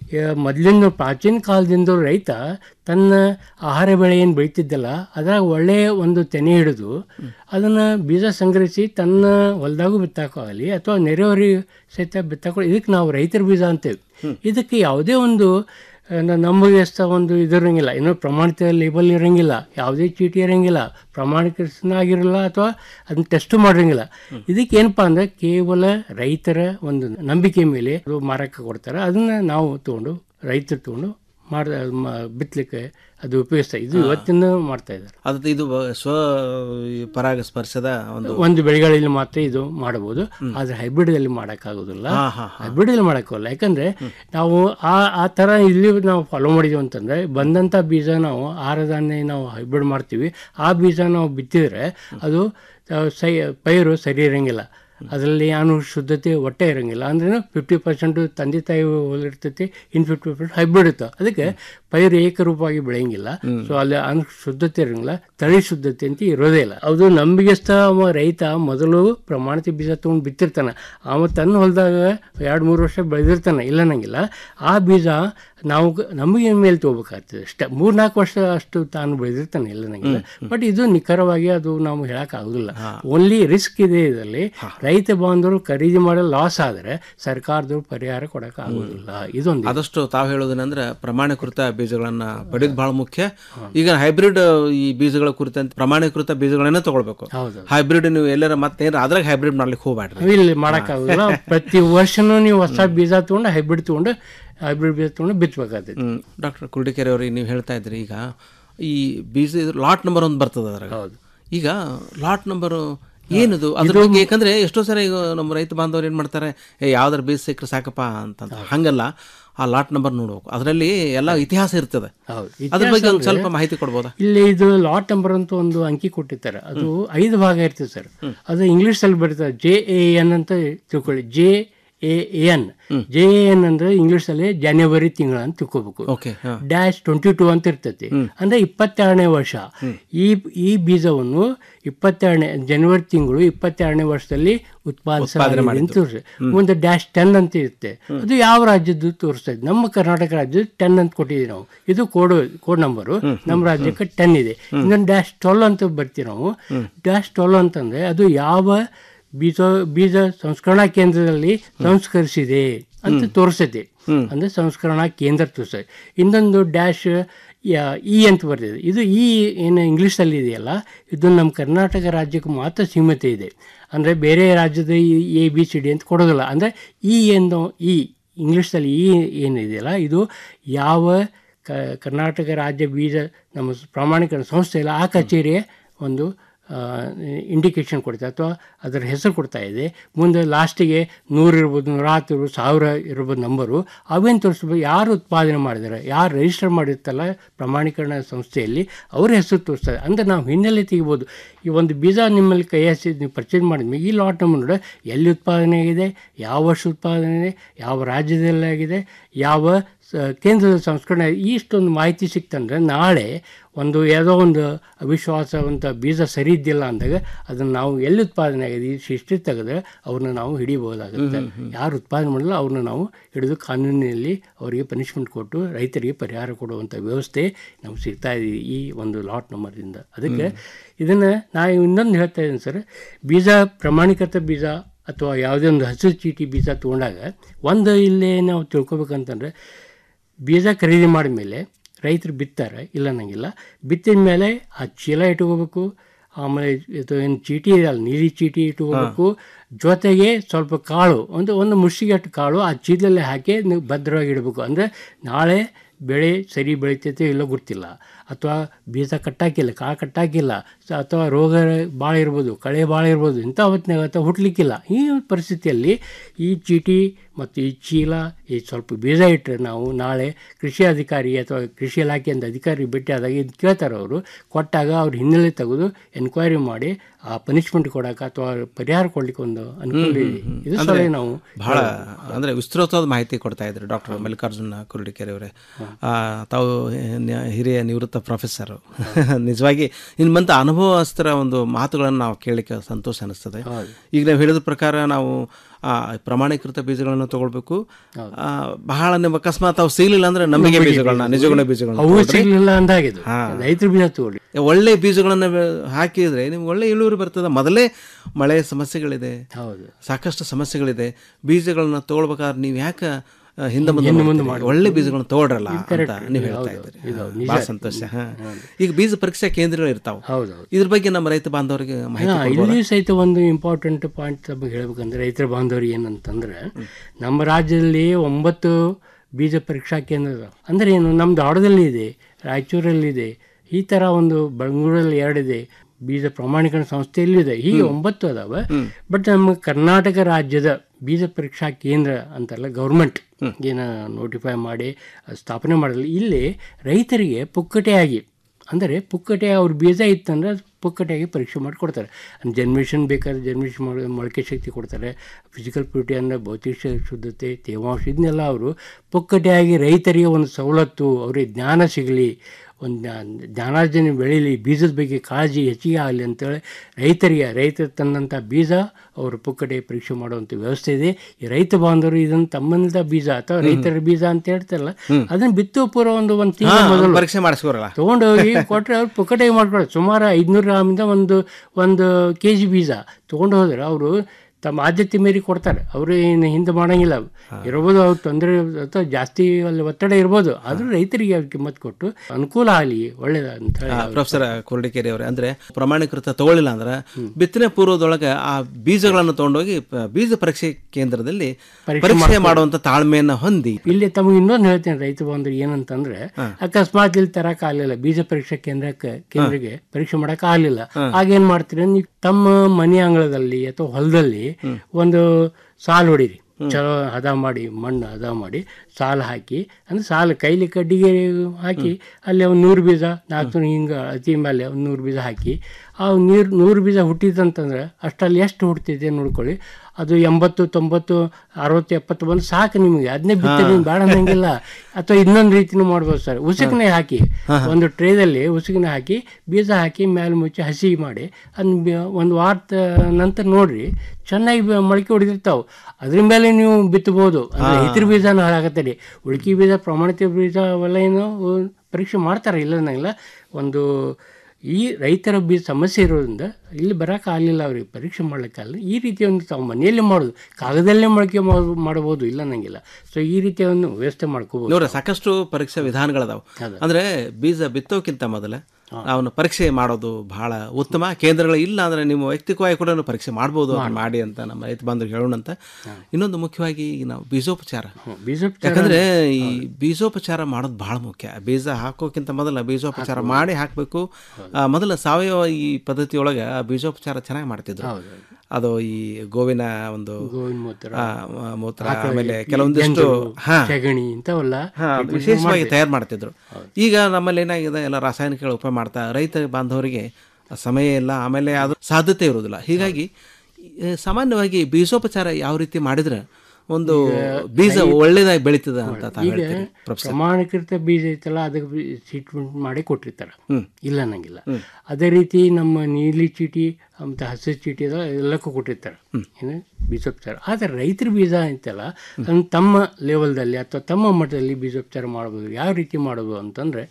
ಮೊದಲಿನ ಪ್ರಾಚೀನ ಕಾಲದಿಂದ ರೈತ ತನ್ನ ಆಹಾರ ಬೆಳೆ ಏನು ಬೆಳೀತಿದ್ದಲ್ಲ ಅದ್ರಾಗ ಒಳ್ಳೆಯ ಒಂದು ತೆನೆ ಹಿಡಿದು ಅದನ್ನ ಬೀಜ ಸಂಗ್ರಹಿಸಿ ತನ್ನ ಹೊಲದಾಗೂ ಬಿತ್ತಾಕೋಗಲಿ ಅಥವಾ ನೆರೆಯವರಿಗೆ ಸಹಿತ ಬಿತ್ತಾಕೊ ಇದಕ್ಕೆ ನಾವು ರೈತರ ಬೀಜ ಅಂತೇವೆ ಇದಕ್ಕೆ ಯಾವುದೇ ಒಂದು ಆ, ನ- ನಮಗೆ ಅಷ್ಟ ಒಂದು ಇದಿರಂಗಿಲ್ಲ ಏನೋ ಪ್ರಮಾಣಿತ ಲೇಬಲ್ ಇರಂಗಿಲ್ಲ ಯಾವುದೇ ಚೀಟಿ ಇರಂಗಿಲ್ಲ ಪ್ರಮಾಣೀಕರಿಸನಾಗಿರಲ್ಲ ಅಥವಾ ಅದನ್ನ ಟೆಸ್ಟ್ ಮಾಡಿರಂಗಿಲ್ಲ ಇದಕ್ಕೆ ಏನಪ್ಪ ಅಂದ್ರೆ ಕೇವಲ ರೈತರ ಒಂದು ನಂಬಿಕೆ ಮೇಲೆ ಅದು ಮಾರಾಟ ಕೊಡ್ತಾರೆ ಅದನ್ನ ನಾವು ತಗೊಂಡು ರೈತರು ತಗೊಂಡು ಮಾಡ ಮ- ಬಿತ್ತಲಿಕ್ಕೆ ಅದು ಉಪಯೋಗಿಸ್ತಾ ಇದು ಇವತ್ತಿನ ಮಾಡ್ತಾ ಇದ್ದಾರೆ ಅದು ಇದು ಸ್ವ ಪರಾಗ ಸ್ಪರ್ಶದ ಒಂದು ಒಂದು ಬೆಳೆಗಳಲ್ಲಿ ಮಾತ್ರ ಇದು ಮಾಡಬಹುದು ಆದ್ರೆ ಹೈಬ್ರಿಡ್ ಅಲ್ಲಿ ಮಾಡೋಕ್ಕಾಗೋದಿಲ್ಲ ಹಾ, ಹಾ, ಹೈಬ್ರಿಡ್ ಅಲ್ಲಿ ಮಾಡೋಕ್ಕಾಗಲ್ಲ ಯಾಕಂದ್ರೆ ನಾವು ಆ ಆ ಥರ ಇಲ್ಲಿ ನಾವು ಫಾಲೋ ಮಾಡಿದ್ವಿ ಅಂತಂದ್ರೆ ಬಂದಂಥ ಬೀಜ ನಾವು ಆಹಾರಧಾನ್ಯ ನಾವು ಹೈಬ್ರಿಡ್ ಮಾಡ್ತೀವಿ ಆ ಬೀಜ ನಾವು ಬಿತ್ತಿದ್ರೆ ಅದು ಆ, ಸೈ ಪೈರು ಸರಿ ಇರಂಗಿಲ್ಲ ಅದರಲ್ಲಿ ಏನು ಶುದ್ಧತೆ ಒಟ್ಟೆ ಇರಂಗಿಲ್ಲ ಅಂದ್ರೆ ಫಿಫ್ಟಿ ಪರ್ಸೆಂಟ್ ತಂದೆ ತಾಯಿ ಇರ್ತೈತಿ ಇನ್ ಫಿಫ್ಟಿ ಪರ್ಸೆಂಟ್ ಹೈಬ್ರಿಡ್ ಇರ್ತಾವೆ ಅದಕ್ಕೆ ಪೈರು ಏಕರೂಪವಾಗಿ ಬೆಳೆಯಂಗಿಲ್ಲ ಸೊ ಅಲ್ಲಿ ಅನು ಶುದ್ಧತೆ ಇರಂಗಿಲ್ಲ ತಳಿ ಶುದ್ಧತೆ ಅಂತ ಇರೋದೇ ಇಲ್ಲ ಅದು ನಂಬಿಗೆಸ್ತ ಅವ ರೈತ ಮೊದಲು ಪ್ರಮಾಣಿತ ಬೀಜ ತೊಗೊಂಡು ಬಿತ್ತಿರ್ತಾನೆ ಅವ ತನ್ನ ಹೊಲದಾಗ ಎರಡು ಮೂರು ವರ್ಷ ಬೆಳೆದಿರ್ತಾನೆ ಇಲ್ಲ ನಂಗಿಲ್ಲ ಆ ಬೀಜ ನಾವು ಗ- ನಂಬಿಕೆ ಮೇಲೆ ತಗೋಬೇಕಾಗ್ತದೆ ಅಷ್ಟೇ ಮೂರ್ ನಾಲ್ಕು ವರ್ಷ ಅಷ್ಟು ತಾನು ಬೆಳೆದಿರ್ತಾನೆ ಇಲ್ಲ ನಂಗಿಲ್ಲ ಬಟ್ ಇದು ನಿಖರವಾಗಿ ಅದು ನಾವು ಹೇಳಕ್ ಆಗುದಿಲ್ಲ ಓನ್ಲಿ ರಿಸ್ಕ್ ಇದೆ ಇದರಲ್ಲಿ ರೈತ ಬಾಂಧವರು ಖರೀದಿ ಮಾಡೋ ಲಾಸ್ ಆದರೆ ಸರ್ಕಾರದವ್ರು ಪರಿಹಾರ ಕೊಡಕ್ ಆಗುದಿಲ್ಲ ಇದೊಂದು ಆದಷ್ಟು ತಾವು ಹೇಳೋದೇನಂದ್ರೆ ಪ್ರಮಾಣೀಕೃತ ಬೀಜಗಳನ್ನ ಪಡೆಯೋದು ಬಹಳ ಮುಖ್ಯ ಈಗ ಹೈಬ್ರಿಡ್ ಈ ಬೀಜಗಳ ಕುರಿತಂತೆ ಪ್ರಮಾಣೀಕೃತ ಬೀಜಗಳನ್ನ ತಗೊಳ್ಬೇಕು ಹೌದು. ಹೈಬ್ರಿಡ್ ನೀವು ಎಲ್ಲರ ಮತ್ತೇನು ಅದ್ರಾಗ ಹೈಬ್ರಿಡ್ ಮಾಡ್ಲಿಕ್ಕೆ ಹೋಗ್ಬೇಡ್ರಿ ಇಲ್ಲಿ ಮಾಡಕ್ ಆಗುದಿಲ್ಲ ಪ್ರತಿ ವರ್ಷನೂ ನೀವು ಹೊಸ ಬೀಜ ತಗೊಂಡು ಹೈಬ್ರಿಡ್ ತಗೊಂಡು ಹೈಬ್ರಿಡ್ ಬೀಜ ತಗೊಂಡು ಬಿತ್ತಬೇಕಾಗ್ತೈತಿ ಡಾಕ್ಟರ್ ಕುಲ್ಡಿಕೆರೆ ಅವ್ರಿಗೆ ನೀವು ಹೇಳ್ತಾ ಇದ್ರಿ ಈಗ ಈ ಬೀಜ ಲಾಟ್ ನಂಬರ್ ಒಂದು ಬರ್ತದೆ ಅದ್ರಾಗ ಈಗ ಲಾಟ್ ನಂಬರ್ ಏನದು ಅದ್ರ ಬಗ್ಗೆ ಯಾಕಂದ್ರೆ ಎಷ್ಟೋ ಸರಿ ಈಗ ನಮ್ಮ ರೈತ ಬಾಂಧವರು ಏನ್ ಮಾಡ್ತಾರೆ ಏ ಯಾವ್ದಾರ ಬೀಜ ಸಿಕ್ಕರೆ ಸಾಕಪ್ಪ ಅಂತಂತ ಹಂಗಲ್ಲ ಆ ಲಾಟ್ ನಂಬರ್ ನೋಡ್ಬೇಕು ಅದರಲ್ಲಿ ಎಲ್ಲ ಇತಿಹಾಸ ಇರ್ತದೆ ಅದ್ರ ಬಗ್ಗೆ ಒಂದು ಸ್ವಲ್ಪ ಮಾಹಿತಿ ಕೊಡ್ಬೋದಾ ಇಲ್ಲಿ ಇದು ಲಾಟ್ ನಂಬರ್ ಅಂತ ಒಂದು ಅಂಕಿ ಕೊಟ್ಟಿರ್ತಾರೆ ಅದು ಐದು ಭಾಗ ಇರ್ತದೆ ಸರ್ ಅದು ಇಂಗ್ಲಿಷ್ ಅಲ್ಲಿ ಬರ್ತದೆ ಜೆ ಎ ಎನ್ ಅಂತ ತಿಳ್ಕೊಳ್ಳಿ J A N J A N ಅಂದ್ರೆ ಇಂಗ್ಲಿಷ್ ಅಲ್ಲಿ ಜನವರಿ ತಿಂಗಳ ಅಂತ ತಿಳ್ಕೊಬೇಕು ಓಕೆ ಡ್ಯಾಶ್ ಟ್ವೆಂಟಿ ಟೂ ಅಂತ ಇರ್ತೈತಿ ಅಂದ್ರೆ ಇಪ್ಪತ್ತೆರಡನೇ ವರ್ಷ ಈ ಈ ಬೀಜವನ್ನು ಇಪ್ಪತ್ತೆರಡನೇ ಜನವರಿ ತಿಂಗಳು ಇಪ್ಪತ್ತೆರಡನೇ ವರ್ಷದಲ್ಲಿ ಉತ್ಪಾದಿಸಲಾಗಿದೆ ಅಂತ ಮಾಡಿದ್ದು. ತೋರಿಸಿ ಮುಂದೆ ಡ್ಯಾಶ್ ಟೆನ್ ಅಂತ ಇರುತ್ತೆ ಅದು ಯಾವ ರಾಜ್ಯದ್ದು ತೋರಿಸ್ತಾ ಇದೆ ನಮ್ಮ ಕರ್ನಾಟಕ ರಾಜ್ಯದ ಟೆನ್ ಅಂತ ಕೊಟ್ಟಿದ್ದೀವಿ ನಾವು ಇದು ಕೋಡ್ ಕೋಡ್ ನಂಬರು ನಮ್ಮ ರಾಜ್ಯಕ್ಕೆ ಟೆನ್ ಇದೆ ಇನ್ನೊಂದು ಡ್ಯಾಶ್ ಟ್ವೆಲ್ ಅಂತ ಬರ್ತೀವಿ ನಾವು ಡ್ಯಾಶ್ ಟ್ವೆಲ್ ಅಂತಂದ್ರೆ ಅದು ಯಾವ ಬೀಜ ಬೀಜ ಸಂಸ್ಕರಣಾ ಕೇಂದ್ರದಲ್ಲಿ ಸಂಸ್ಕರಿಸಿದೆ ಅಂತ ತೋರಿಸ್ತೈತಿ ಅಂದ್ರೆ ಸಂಸ್ಕರಣಾ ಕೇಂದ್ರ ತೋರಿಸ್ತದೆ ಇನ್ನೊಂದು ಡ್ಯಾಶ್ ಇ ಅಂತ ಬರ್ತಿದೆ ಇದು ಈ ಏನು ಇಂಗ್ಲೀಷಲ್ಲಿ ಇದೆಯಲ್ಲ ಇದು ನಮ್ಮ ಕರ್ನಾಟಕ ರಾಜ್ಯಕ್ಕೆ ಮಾತ್ರ ಸೀಮಿತ ಇದೆ ಅಂದರೆ ಬೇರೆ ರಾಜ್ಯದ ಎ ಬಿ ಸಿ ಡಿ ಅಂತ ಕೊಡೋದಿಲ್ಲ ಅಂದರೆ ಈ ಏನು ಈ ಇಂಗ್ಲೀಷಲ್ಲಿ ಈ ಏನಿದೆಯಲ್ಲ ಇದು ಯಾವ ಕ ಕರ್ನಾಟಕ ರಾಜ್ಯ ಬೀಜ ನಮ್ಮ ಪ್ರಾಮಾಣೀಕರಣ ಸಂಸ್ಥೆ ಇಲ್ಲ ಆ ಕಚೇರಿಯ ಒಂದು ಇಂಡಿಕೇಶನ್ ಕೊಡ್ತಾ ಅಥವಾ ಅದರ ಹೆಸರು ಕೊಡ್ತಾ ಇದೆ ಮುಂದೆ ಲಾಸ್ಟಿಗೆ ನೂರು ಇರ್ಬೋದು ನೂರ ಹತ್ತು ಇರ್ಬೋದು ಸಾವಿರ ಇರ್ಬೋದು ನಂಬರು ಅವೇನು ತೋರಿಸ್ಬೋದು ಯಾರು ಉತ್ಪಾದನೆ ಮಾಡಿದ್ದಾರೆ ಯಾರು ರಿಜಿಸ್ಟರ್ ಮಾಡಿರ್ತಲ್ಲ ಪ್ರಮಾಣೀಕರಣ ಸಂಸ್ಥೆಯಲ್ಲಿ ಅವ್ರ ಹೆಸರು ತೋರಿಸ್ತಾರೆ ಅಂದರೆ ನಾವು ಹಿನ್ನೆಲೆ ತೆಗಿಬೋದು ಈ ಒಂದು ಬೀಜ ನಿಮ್ಮಲ್ಲಿ ಕೈ ಹಚ್ಚಿ ನೀವು ಪರ್ಚೇಸ್ ಮಾಡಿದ್ಮೇಲೆ ಈ ಲಾಟ್ ನಂಬರ್ ನೋಡಿ ಎಲ್ಲಿ ಉತ್ಪಾದನೆ ಆಗಿದೆ ಯಾವ ವರ್ಷ ಉತ್ಪಾದನೆ ಇದೆ ಯಾವ ರಾಜ್ಯದಲ್ಲಿ ಆಗಿದೆ ಯಾವ ಸ ಸ- ಕೇಂದ್ರದ ಸಂಸ್ಕರಣೆ ಇಷ್ಟೊಂದು ಮಾಹಿತಿ ಸಿಕ್ತಂದ್ರೆ ನಾಳೆ ಒಂದು ಯಾವುದೋ ಒಂದು ಅವಿಶ್ವಾಸವಂತ ಬೀಜ ಸರಿ ಇದ್ದಿಲ್ಲ ಅಂದಾಗ ಅದನ್ನು ನಾವು ಎಲ್ಲಿ ಉತ್ಪಾದನೆ ಆಗಿದೆ ಈ ಶಿಸ್ತಿ ತೆಗೆದ್ರೆ ಅವ್ರನ್ನ ನಾವು ಹಿಡಿಬೋದಾಗುತ್ತೆ ಹ್ಮ್, ಹ್ಮ್. ಯಾರು ಉತ್ಪಾದನೆ ಮಾಡಲ್ಲ ಅವ್ರನ್ನ ನಾವು ಹಿಡಿದು ಕಾನೂನಿನಲ್ಲಿ ಅವರಿಗೆ ಪನಿಷ್ಮೆಂಟ್ ಕೊಟ್ಟು ರೈತರಿಗೆ ಪರಿಹಾರ ಕೊಡುವಂಥ ವ್ಯವಸ್ಥೆ ನಮ್ಗೆ ಸಿಗ್ತಾ ಇದೆ ಈ ಒಂದು ಲಾಟ್ ನಂಬರ್ದಿಂದ ಅದಕ್ಕೆ ಇದನ್ನು ನಾನು ಇನ್ನೊಂದು ಹೇಳ್ತಾ ಇದ್ದೀನಿ ಸರ್ ಬೀಜ ಪ್ರಮಾಣೀಕೃತ ಬೀಜ ಅಥವಾ ಯಾವುದೇ ಒಂದು ಹಸಿರು ಚೀಟಿ ಬೀಜ ತೊಗೊಂಡಾಗ ಒಂದು ಇಲ್ಲೇ ನಾವು ತಿಳ್ಕೊಬೇಕಂತಂದ್ರೆ ಬೀಜ ಖರೀದಿ ಮಾಡಿದ್ಮೇಲೆ ರೈತರು ಬಿತ್ತಾರೆ ಇಲ್ಲ ಅನ್ನಂಗಿಲ್ಲ ಬಿತ್ತಿದ ಮೇಲೆ ಆ ಚೀಲ ಇಟ್ಕೋಬೇಕು ಆಮೇಲೆ ಇದು ಏನು ಚೀಟಿ ಇದೆಯಲ್ಲ ನೀಲಿ ಚೀಟಿ ಇಟ್ಕೋಬೇಕು ಜೊತೆಗೆ ಸ್ವಲ್ಪ ಕಾಳು ಒಂದು ಒಂದು ಮುಷ್ಟಿಗೆಟ್ಟು ಕಾಳು ಆ ಚೀಲದಲ್ಲಿ ಹಾಕಿ ನೀವು ಭದ್ರವಾಗಿ ಇಡಬೇಕು ಅಂದರೆ ನಾಳೆ ಬೆಳೆ ಸರಿ ಬೆಳಿತೈತೆ ಇಲ್ಲೋ ಗೊತ್ತಿಲ್ಲ ಅಥವಾ ಬೀಜ ಕಟ್ಟಾಕಿಲ್ಲ ಕಾಳು ಕಟ್ಟಾಕಿಲ್ಲ ಸ- ಅಥವಾ ರೋಗ ಭಾಳ ಇರ್ಬೋದು ಕಳೆ ಭಾಳ ಇರ್ಬೋದು ಇಂಥ ಹೊತ್ತಿನಾಗ ಅಥವಾ ಹುಟ್ಲಿಕ್ಕಿಲ್ಲ ಈ ಪರಿಸ್ಥಿತಿಯಲ್ಲಿ ಈ ಚೀಟಿ ಮತ್ತು ಈ ಚೀಲ ಈ ಸ್ವಲ್ಪ ಬೀಜ ಇಟ್ಟರೆ ನಾವು ನಾಳೆ ಕೃಷಿ ಅಧಿಕಾರಿ ಅಥವಾ ಕೃಷಿ ಇಲಾಖೆಯಿಂದ ಅಧಿಕಾರಿ ಭೇಟಿ ಆದಾಗ ಇದು ಕೇಳ್ತಾರೆ ಅವರು ಕೊಟ್ಟಾಗ ಅವ್ರ ಹಿನ್ನೆಲೆ ತೆಗೆದು ಎನ್ಕ್ವೈರಿ ಮಾಡಿ ಆ ಪನಿಷ್ಮೆಂಟ್ ಕೊಡಕ್ಕೆ ಅಥವಾ ಪರಿಹಾರ ಕೊಡ್ಲಿಕ್ಕೆ ಒಂದು ಅನುಕೂಲ ಇದೆ ಇದು ಅಂದ್ರೆ ಸಲಹೆ ನಾವು ಬಹಳ ಅಂದ್ರೆ ವಿಸ್ತೃತವಾದ ಮಾಹಿತಿ ಕೊಡ್ತಾ ಇದ್ರು ಡಾಕ್ಟರ್ ಮಲ್ಲಿಕಾರ್ಜುನ ಕುರುಡಿಕೆರೆ ಅವರೇ ಆ, ತಾವು ನ- ಹಿರಿಯ ನಿವೃತ್ತ ಪ್ರೊಫೆಸರು ನಿಜವಾಗಿ ನಿಮ್ಮಂತ ಅನುಭವಸ್ಥರ ಒಂದು ಮಾತುಗಳನ್ನು ನಾವು ಕೇಳಲಿಕ್ಕೆ ಸಂತೋಷ ಅನಿಸ್ತದೆ ಈಗ ನಾವು ಹೇಳಿದ ಪ್ರಕಾರ ನಾವು ಆ, ಪ್ರಮಾಣೀಕೃತ ಬೀಜಗಳನ್ನು ತಗೊಳ್ಬೇಕು ಆ, ಬಹಳ ನಿಮ್ಮ ಅಕಸ್ಮಾತ್ ಅವು ಸಿಗಲಿಲ್ಲ ಅಂದ್ರೆ ನಂಬಿಕೆ ನಂಬಿಕೆ ಬೀಜಗಳನ್ನ ಬೀಜ. ನಿಜಗುಣ ಬೀಜಗಳನ್ನ ಅವು ತಗೊಳ್ರಿ. ಸಿಗ್ಲಿಲ್ಲ ಅಂದಾಗಿದೆ ಹಾ. ರೈತರ ಬೀಜ ತಗೊಳ್ಳಿ ಒಳ್ಳೆ ಬೀಜಗಳನ್ನು ಬೆ- ಹಾಕಿದ್ರೆ ನಿಮ್ಗೆ ಒಳ್ಳೆ ಇಳುವರಿ ಬರ್ತದೆ ಮೊದಲೇ ಮಳೆ ಸಮಸ್ಯೆಗಳಿದೆ ಹೌದು ಸಾಕಷ್ಟು ಸಮಸ್ಯೆಗಳಿದೆ ಬೀಜಗಳನ್ನ ತಗೊಳ್ಬೇಕಾದ್ರೆ ನೀವು ಯಾಕೆ ಆ, ಹಿಂದೆ ಮುಂದೆ ಹಿಂದೆ ಮುಂದೆ ಮಾಡ್ತೀರಿ? ಮಾಡ್ಬೇಕು. ಒಳ್ಳೆ ಬೀಜಗಳನ್ನ ತಗೊಳ್ರಲ್ಲ ಇದು ಅಂತ correct. ನೀವು ಇದು ಹೇಳ್ತಾ ಹೌದು. ಇದ್ದೀರಿ ಇದು ಹಾ, ನಿಜ. ಭಾಳ ಸಂತೋಷ ಹಾ. ಹೌದು. ಈಗ ಬೀಜ ಪರೀಕ್ಷಾ ಕೇಂದ್ರಗಳು ಇರ್ತಾವೆ ಹೌದೌದು. ಇದ್ರ ಬಗ್ಗೆ ನಮ್ಮ ರೈತ ಬಾಂಧವರಿಗೆ ಮಾಹಿತಿ ಹಾ, ಕೊಡ್ಬೋದಾ? ಇಲ್ಲಿ ಸಹಿತ ಒಂದು ಇಂಪಾರ್ಟೆಂಟ್ ಪಾಯಿಂಟ್ ನಮಗೆ ಹೇಳ್ಬೇಕಂದ್ರೆ ರೈತರ ಬಾಂಧವರಿಗೆ ಏನಂತಂದ್ರೆ ನಮ್ಮ ರಾಜ್ಯದಲ್ಲಿ ಒಂಬತ್ತು ಬೀಜ ಪರೀಕ್ಷಾ ಕೇಂದ್ರ ಇದಾವೆ. ಅಂದ್ರೆ ಏನು ನಮ್ಮ ಧಾರವಾಡದಲ್ಲಿ ಇದೆ ರಾಯಚೂರಲ್ಲಿ ಇದೆ ಈ ಥರ ಒಂದು ಬೆಂಗಳೂರಲ್ಲಿ ಎರಡಿದೆ ಬೀಜ ಪ್ರಮಾಣೀಕರಣ ಸಂಸ್ಥೆಯಲ್ಲೂ ಇದೆ ಹೀಗೆ ಒಂಬತ್ತು ಅದಾವೆ ಬಟ್ ನಮ್ಮ ಕರ್ನಾಟಕ ರಾಜ್ಯದ ಬೀಜ ಪರೀಕ್ಷಾ ಕೇಂದ್ರ ಅಂತಲ್ಲ ಗೌರ್ಮೆಂಟ್ ಏನು ನೋಟಿಫೈ ಮಾಡಿ ಸ್ಥಾಪನೆ ಮಾಡಲ್ಲ ಇಲ್ಲಿ ರೈತರಿಗೆ ಪುಕ್ಕಟೆಯಾಗಿ ಅಂದರೆ ಪುಕ್ಕಟೆ ಅವ್ರ ಬೀಜ ಇತ್ತಂದ್ರೆ ಅದು ಪುಕ್ಕಟೆಯಾಗಿ ಪರೀಕ್ಷೆ ಮಾಡಿ ಕೊಡ್ತಾರೆ ಜನ್ಮೇಷನ್ ಬೇಕಾದ್ರೆ ಜನ್ಮೇಷನ್ ಮಾಡಿ ಮೊಳಕೆ ಶಕ್ತಿ ಕೊಡ್ತಾರೆ ಫಿಸಿಕಲ್ ಪ್ಯೂರಿಟಿ ಅಂದರೆ ಭೌತಿಕ ಶ- ಶುದ್ಧತೆ ತೇವಾಂಶ ಇದನ್ನೆಲ್ಲ ಅವರು ಪುಕ್ಕಟೆಯಾಗಿ ರೈತರಿಗೆ ಒಂದು ಸವಲತ್ತು ಅವರಿಗೆ ಜ್ಞಾನ ಸಿಗಲಿ ಒಂದು ಜ್ಞಾ- ಜ್ಞಾನಾರ್ಜನೆ ಬೆಳೀಲಿ ಬೀಜದ ಬಗ್ಗೆ ಕಾಳಜಿ ಹೆಚ್ಚಿಗೆ ಆಗಲಿ ಅಂತೇಳಿ ರೈತರಿಗೆ ರೈತರು ತಂದಂಥ ಬೀಜ ಅವರು ಪುಕ್ಕಟೆ ಪರೀಕ್ಷೆ ಮಾಡುವಂಥ ವ್ಯವಸ್ಥೆ ಇದೆ ಈ ರೈತ ಬಾಂಧವರು ಇದನ್ನು ತಮ್ಮಂದ ಬೀಜ ಅಥವಾ ರೈತರ ಬೀಜ ಅಂತ ಹೇಳ್ತಾರಲ್ಲ ಅದನ್ನ ಬಿತ್ತುವ ಪೂರ್ವ ಒಂದು ಒಂದು ಹಾ, ತಿಂಗಳ ಒಂದು ಮೊದಲು ಪರೀಕ್ಷೆ ಮಾಡಿಸ್ಕೋರಲ್ಲ ತೊಗೊಂಡು ಹೋಗಿ ಕೊಟ್ಟರೆ ಅವ್ರು ಪುಕ್ಕಟೆಗೆ ಮಾಡ್ಕೊಳ್ಳೋದು ಸುಮಾರು ಐದುನೂರು ಗ್ರಾಮಿಂದ ಒಂದು ಒಂದು ಕೆ ಜಿ ಬೀಜ ತೊಗೊಂಡು ಹೋದ್ರೆ ಅವರು ತಮ್ಮ ಆದ್ಯತೆ ಮೇರೆ ಕೊಡ್ತಾರೆ ಅವರು ಏನು ಹಿಂದೆ ಮಾಡಂಗಿಲ್ಲ ಇರ್ಬೋದು ಅವ್ರ ತೊಂದರೆ ಅಥವಾ ಜಾಸ್ತಿ ಅಲ್ಲಿ ಒತ್ತಡ ಇರ್ಬೋದು ಆದರೂ ರೈತರಿಗೆ ಅವ್ರ ಕಿಮ್ಮತ್ ಕೊಟ್ಟು ಅನುಕೂಲ ಆಗಲಿ ಒಳ್ಳೇದ ಅಂತ ಹೇಳಿ ಆ, ಅವ್ರು ಪ್ರೊಫೆಸರ್ ಕೋರಡಿಕೇರಿ ಅವರೇ ಅಂದ್ರೆ ಪ್ರಮಾಣೀಕೃತ ತಗೊಳ್ಳಿಲ್ಲ ಅಂದ್ರೆ ಬಿತ್ತನೆ ಪೂರ್ವದೊಳಗೆ ಆ ಬೀಜಗಳನ್ನು ತಗೊಂಡೋಗಿ ಪ- ಬೀಜ ಪರೀಕ್ಷೆ ಕೇಂದ್ರದಲ್ಲಿ ಪರೀಕ್ಷೆ ಪರೀಕ್ಷೆ ಮಾಡ್ತಾರೆ. ಮಾಡುವಂತ ತಾಳ್ಮೆಯನ್ನ ಹೊಂದಿ ಇಲ್ಲಿ ತಮಗೆ ಇನ್ನೊಂದು ಹೇಳ್ತೇನೆ ರೈತ ಬಂದ್ರು ಏನಂತಂದ್ರೆ ಅಕಸ್ಮಾತ್ ಇಲ್ಲಿ ತರಕ್ ಆಗ್ಲಿಲ್ಲ ಬೀಜ ಪರೀಕ್ಷಾ ಕೇಂದ್ರಕ್ಕೆ ಕೇಂದ್ರಕ್ಕೆ ಪರೀಕ್ಷೆ ಮಾಡಕ್ ಆಗ್ಲಿಲ್ಲ ಆಗೇನ್ ಮಾಡ್ತೀರಿ ನೀವು ತಮ್ಮ ಮನೆ ಅಂಗಳದಲ್ಲಿ ಅಥವಾ ಹೊಲದಲ್ಲಿ ಒಂದು ಸಾಲು ಹೊಡೀರಿ ಚಲೋ ಹದ ಮಾಡಿ ಮಣ್ಣು ಹದ ಮಾಡಿ ಸಾಲು ಹಾಕಿ ಅಂದ್ರೆ ಸಾಲು ಕೈಲಿ ಕಡ್ಡಿಗೆ ಹಾಕಿ ಅಲ್ಲಿ ಒಂದು ನೂರು ಬೀಜ ನಾಲ್ಕು ಹಿಂಗೆ ಅತಿ ಮೇಲೆ ಒಂದು ನೂರು ಬೀಜ ಹಾಕಿ ಆ ನೀರು ನೂರು ಬೀಜ ಹುಟ್ಟಿದಂತಂದ್ರೆ ಅಷ್ಟಲ್ಲಿ ಎಷ್ಟು ಹುಡ್ತಿದೆ ನೋಡ್ಕೊಳ್ಳಿ ಅದು ಎಂಬತ್ತು ತೊಂಬತ್ತು ಅರವತ್ತು ಎಪ್ಪತ್ತು ಬಂದು ಸಾಕು ನಿಮಗೆ ಅದನ್ನೇ ಬಿತ್ತೆ ನೀವು ಬೇಡ ಅನ್ನಂಗಿಲ್ಲ ಅಥವಾ ಇನ್ನೊಂದು ರೀತಿನೂ ಮಾಡ್ಬೋದು ಸರ್ ಉಸುಕನೆ ಹಾಕಿ ಒಂದು ಟ್ರೇದಲ್ಲಿ ಉಸುಕನೆ ಹಾಕಿ ಬೀಜ ಹಾಕಿ ಮೇಲೆ ಮುಚ್ಚಿ ಹಸಿ ಮಾಡಿ ಅದನ್ನ ಒಂದು ವಾರದ ನಂತರ ನೋಡ್ರಿ ಚೆನ್ನಾಗಿ ಬ- ಮೊಳಕೆ ಹೊಡಿದಿರ್ತಾವೆ ಅದ್ರ ಮೇಲೆ ನೀವು ಬಿತ್ತಬಹುದು ಅಂದ್ರೆ ಇತರ ಬೀಜನ ಹಾಳಾಗತ್ತೆ ಉಳ್ಕಿ ಬೀಜ ಪ್ರಮಾಣಿತ ಬೀಜ ಅವೆಲ್ಲ ಏನು ಅಹ್, ಪರೀಕ್ಷೆ ಮಾಡ್ತಾರೆ ಇಲ್ಲ ಅನ್ನಂಗಿಲ್ಲ ಒಂದು ಈ ರೈತರ ಬೀಜ ಸಮಸ್ಯೆ ಇರೋದ್ರಿಂದ ಇಲ್ಲಿ ಬರೋಕೆ ಆಗಲಿಲ್ಲ ಅವ್ರಿಗೆ ಪರೀಕ್ಷೆ ಮಾಡ್ಲಿಕ್ಕಾಗಲ್ಲ ಈ ರೀತಿಯ ಒಂದು ತಾವು ಮನೆಯಲ್ಲೇ ಮಾಡೋದು ಕಾಗದಲ್ಲೇ ಮೊಳಕೆ ಮಾಡ್- ಮಾಡಬಹುದು ಇಲ್ಲ ಅನ್ನಂಗಿಲ್ಲ ಸೊ ಈ ರೀತಿಯ ಒಂದು ವ್ಯವಸ್ಥೆ ಮಾಡ್ಕೋಬಹುದು ನೋಡ್ರಿ ಸಾಕಷ್ಟು ಪರೀಕ್ಷಾ ವಿಧಾನಗಳದಾವ ಅಂದ್ರೆ ಬೀಜ ಬಿತ್ತೋಕ್ಕಿಂತ ಮೊದಲ ಅವನು ಪರೀಕ್ಷೆ ಮಾಡೋದು ಬಹಳ ಉತ್ತಮ ಕೇಂದ್ರಗಳು ಇಲ್ಲ ಅಂದ್ರೆ ನೀವು ವೈಯಕ್ತಿಕವಾಗಿ ಕೂಡ ಪರೀಕ್ಷೆ ಮಾಡ್ಬೋದು ಅದನ್ನ ಮಾಡಿ ಅಂತ ನಮ್ಮ ರೈತ ಬಾಂಧವ್ರಿಗೆ ಹೇಳೋಣ ಅಂತ ಇನ್ನೊಂದು ಮುಖ್ಯವಾಗಿ ಈಗ ನಾವು ಬೀಜೋಪಚಾರ ಬೀಜೋಪಚಾರ ಯಾಕಂದ್ರೆ ಈ ಬೀಜೋಪಚಾರ ಮಾಡೋದು ಬಹಳ ಮುಖ್ಯ ಬೀಜ ಹಾಕೋಕ್ಕಿಂತ ಮೊದಲ ಬೀಜೋಪಚಾರ ಮಾಡಿ ಹಾಕಬೇಕು ಮೊದಲ ಸಾವಯವ ಈ ಪದ್ಧತಿಯೊಳಗೆ ಆ ಬೀಜೋಪಚಾರ ಚೆನ್ನಾಗಿ ಮಾಡ್ತಿದ್ರು ಅದು ಈ ಗೋವಿನ ಒಂದು ಗೋವಿನ ಮೂತ್ರ, ಆ, ಮ- ಮೂತ್ರ ಆಕಳ ಆಮೇಲೆ ಈ ಕೆಲವೊಂದಿಷ್ಟು ಗಂಜಲು, ಹಾ ಸೆಗಣಿ ಇಂಥವೆಲ್ಲ ಹಾ, ಅದು ಇದನ್ನ ವಿಶೇಷವಾಗಿ ಮಾಡ್ತಿದ್ರು. ತಯಾರು ಮಾಡ್ತಿದ್ರು ಈಗ ನಮ್ಮಲ್ಲಿ ಏನಾಗಿದೆ ಎಲ್ಲ ರಾಸಾಯನಿಕಗಳು ಉಪಯೋಗ ಮಾಡ್ತಾ ರೈತ ಬಾಂಧವರಿಗೆ ಸಮಯ ಇಲ್ಲ ಆಮೇಲೆ ಅದು ಸಾಧ್ಯತೆ ಇರೋದಿಲ್ಲ ಹೀಗಾಗಿ ಈ, ಸಾಮಾನ್ಯವಾಗಿ ಬೀಜೋಪಚಾರ ಯಾವ ರೀತಿ ಮಾಡಿದ್ರೆ ಒಂದು ಬೀಜ ಒಳ್ಳೇದಾಗಿ ಬೆಳೀತದ ಅಂತ ತಾವ್ ಈಗ ಹೇಳ್ತೀರಿ, ಪ್ರೊಫೆಸರ್. ಪ್ರಮಾಣೀಕೃತ ಬೀಜ ಐತಲ್ಲ ಅದಕ್ಕೆ ಟ್ರೀಟ್ಮೆಂಟ್ ಮಾಡಿ ಕೊಟ್ಟಿರ್ತಾರೆ ಹ್ಮ್. ಇಲ್ಲ ಅನ್ನಂಗಿಲ್ಲ ಅದೇ ರೀತಿ ನಮ್ಮ ನೀಲಿ ಚೀಟಿ ಮತ್ತು ಹಸಿರು ಚೀಟಿ ಅದೆಲ್ಲ ಎಲ್ಲಕ್ಕೂ ಕೊಟ್ಟಿರ್ತಾರೆ ಏನು ಬೀಜೋಪಚಾರ ಆದರೆ ರೈತರ ಬೀಜ ಐತಲ್ಲ ಅದನ್ನ ತಮ್ಮ ಲೆವೆಲ್ದಲ್ಲಿ ಅಥವಾ ತಮ್ಮ ಮಟ್ಟದಲ್ಲಿ ಬೀಜೋಪಚಾರ ಮಾಡ್ಬೋದು ಯಾವ ರೀತಿ ಮಾಡೋದು ಅಂತಂದರೆ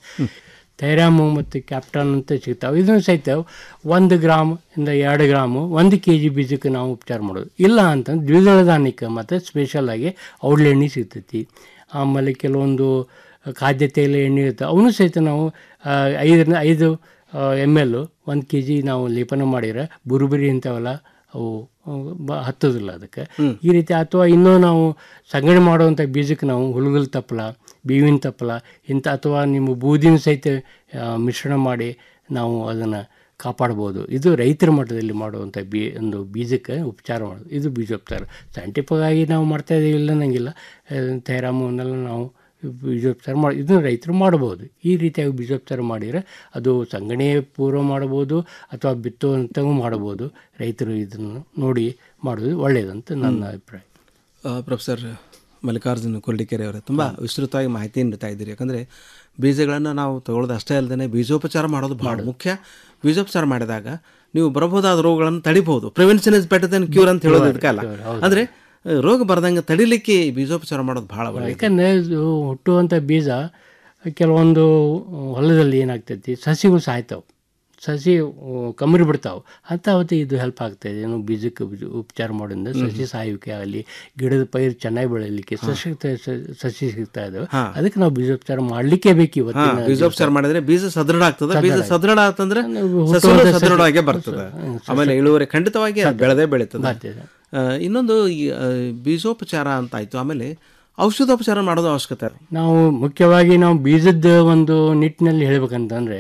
ಥೈರಾಮು ಮತ್ತು ಕ್ಯಾಪ್ಟಾನ್ ಅಂತ ಸಿಗ್ತಾವೆ ಇದನ್ನು ಸಹಿತ ಒಂದು ಗ್ರಾಮ್ ಇಂದ ಎರಡು ಗ್ರಾಮು ಒಂದು ಕೆ ಜಿ ಬೀಜಕ್ಕೆ ನಾವು ಉಪಚಾರ ಮಾಡೋದು ಇಲ್ಲ ಅಂತಂದ್ರೆ ದ್ವಿದಳ ಧಾನ್ಯಕ್ಕೆ ಮತ್ತು ಸ್ಪೆಷಲ್ ಆಗಿ ಔಡ್ಲೆ ಎಣ್ಣೆ ಸಿಗ್ತೈತಿ ಆಮೇಲೆ ಕೆಲವೊಂದು ಖಾದ್ಯ ತೈಲ ಎಣ್ಣೆ ಇರ್ತವೆ ಅವನು ಸಹಿತ ನಾವು ಆ, ಐದರಿಂದ ಐದು ಎಮ್ ಎಲ್ ಒಂದು ಕೆ ಜಿ ನಾವು ಲೇಪನ ಮಾಡಿದ್ರೆ ಬುರುಬುರಿ ಇಂಥವೆಲ್ಲ ಅವು ಅವು ಬ ಹತ್ತೋದಿಲ್ಲ ಅದಕ್ಕೆ ಈ ರೀತಿ ಅಥವಾ ಇನ್ನೂ ನಾವು ಸಂಗ್ರಹಣೆ ಮಾಡುವಂಥ ಬೀಜಕ್ಕೆ ನಾವು ಹುಳುಗಲ್ ತಪ್ಪಲ ಬೇವಿನ ತಪ್ಪಲ ಇಂಥ ಅಥವಾ ನಿಮ್ಮ ಬೂದಿನ ಸಹಿತ ಆ, ಮಿಶ್ರಣ ಮಾಡಿ ನಾವು ಅದನ್ನು ಕಾಪಾಡ್ಬೋದು ಇದು ರೈತರ ಮಟ್ಟದಲ್ಲಿ ಮಾಡುವಂಥ ಬೀ ಒಂದು ಬೀಜಕ್ಕೆ ಉಪಚಾರ ಮಾಡೋದು ಇದು ಬೀಜೋಪಚಾರ ಸೈಂಟಿಫಿಕ್ ಆಗಿ ನಾವು ಮಾಡ್ತಾ ಇದ್ದೀವಿ ಇಲ್ಲ ಅನ್ನಂಗಿಲ್ಲ ಥೈರಾಮನ್ನೆಲ್ಲ ನಾವು ಬೀಜೋಪಚಾರ ಮಾಡಿ ಇದನ್ನು ರೈತರು ಮಾಡಬಹುದು ಈ ರೀತಿಯಾಗಿ ಬೀಜೋಪಚಾರ ಮಾಡಿದರೆ ಅದು ಸಂಗಣೆ ಪೂರ್ವ ಮಾಡಬಹುದು ಅಥವಾ ಬಿತ್ತುವಂತವೂ ಮಾಡಬಹುದು ರೈತರು ಇದನ್ನು ನೋಡಿ ಮಾಡೋದು ಒಳ್ಳೆಯದಂತ ನನ್ನ ಅಭಿಪ್ರಾಯ ಆ, ಪ್ರೊಫೆಸರ್ ಮಲ್ಲಿಕಾರ್ಜುನ ಕೊರಡಿಕೆರೆ ಅವರೇ ತುಂಬ ವಿಸ್ತೃತವಾಗಿ ಮಾಹಿತಿ ನೀಡ್ತಾ ಇದ್ದೀರಿ ಯಾಕಂದರೆ ಬೀಜಗಳನ್ನು ನಾವು ತಗೊಳ್ಳೋದು ಅಷ್ಟೇ ಅಲ್ಲದೆ ಬೀಜೋಪಚಾರ ಮಾಡೋದು ಬಹಳ ಮುಖ್ಯ ಬೀಜೋಪಚಾರ ಮಾಡಿದಾಗ ನೀವು ಬರಬಹುದಾದ ರೋಗಗಳನ್ನು ತಡಿಬಹುದು prevention is better then cure ಅಂತ ಹೇಳೋದು ಇದಕ್ಕಲ್ಲ ಅಂದರೆ ಆ, ರೋಗ ಬರದಂಗೆ ತಡಿಲಿಕ್ಕೆ ಬೀಜೋಪಚಾರ ಮಾಡೋದು ಬಹಳ ಒಳ್ಳೆಯದು ಯಾಕಂದರೆ ಇದು ಹುಟ್ಟುವಂಥ ಬೀಜ ಕೆಲವೊಂದು ಹೊಲದಲ್ಲಿ ಏನಾಗ್ತೈತಿ ಸಸಿಗಳು ಸಾಯ್ತಾವೆ ಸಸಿ ಕಮ್ಮರಿ ಬಿಡ್ತಾವೆ ಅಂತ ಅವತ್ತು ಇದು ಹೆಲ್ಪ್ ಆಗ್ತಾಯಿದೆ ಏನು ಬೀಜಕ್ಕೆ ಬೀಜ ಉಪಚಾರ ಮಾಡೋದ್ರಿಂದ ಸಸಿ ಸಾಯುವಿಕೆ ಆಗಲಿ ಗಿಡದ ಪೈರು ಚೆನ್ನಾಗಿ ಬೆಳಲಿಕ್ಕೆ ಸಸ್ಯ ಸಸಿ ಸಿಗ್ತಾ ಇದಾವೆ ಹಾ. ಅದಕ್ಕೆ ನಾವು ಬೀಜೋಪಚಾರ ಮಾಡಲಿಕ್ಕೆ ಬೇಕು ಹಾ, ಇವತ್ತಿನ ಬೀಜೋಪಚಾರ ಮಾಡಿದ್ರೆ ಬೀಜ ಸದೃಢ ಆಗ್ತದೆ ಬೀಜ ಸದೃಢ ಸದೃಢ ಆಗ್ತಂದ್ರೆ ಹುಟ್ಟುವಂಥ ಸಸ್ಯಗಳು ಸಸಿ- ಸದೃಢವಾಗಿ ಬರ್ತದೆ ಹ್ಮ್, ಸಸ್ಯ- ಆಮೇಲೆ ಇಳುವರಿ ಖಂಡಿತವಾಗಿ ಅದು ಬೆಳೆದೇ ಬೆಳೀತದೆ ಬರ್ತದೆ. ಆ, ಇನ್ನೊಂದು ಈ ಆ, ಬೀಜೋಪಚಾರ ಅಂತ ಆಯ್ತು ಆಮೇಲೆ ಔಷಧೋಪಚಾರ ಮಾಡೋದು ಅವಶ್ಯಕತೆ ನಾವು ಮುಖ್ಯವಾಗಿ ನಾವು ಬೀಜದ ಒಂದು ನಿಟ್ಟಿನಲ್ಲಿ ಹೇಳ್ಬೇಕಂತಂದರೆ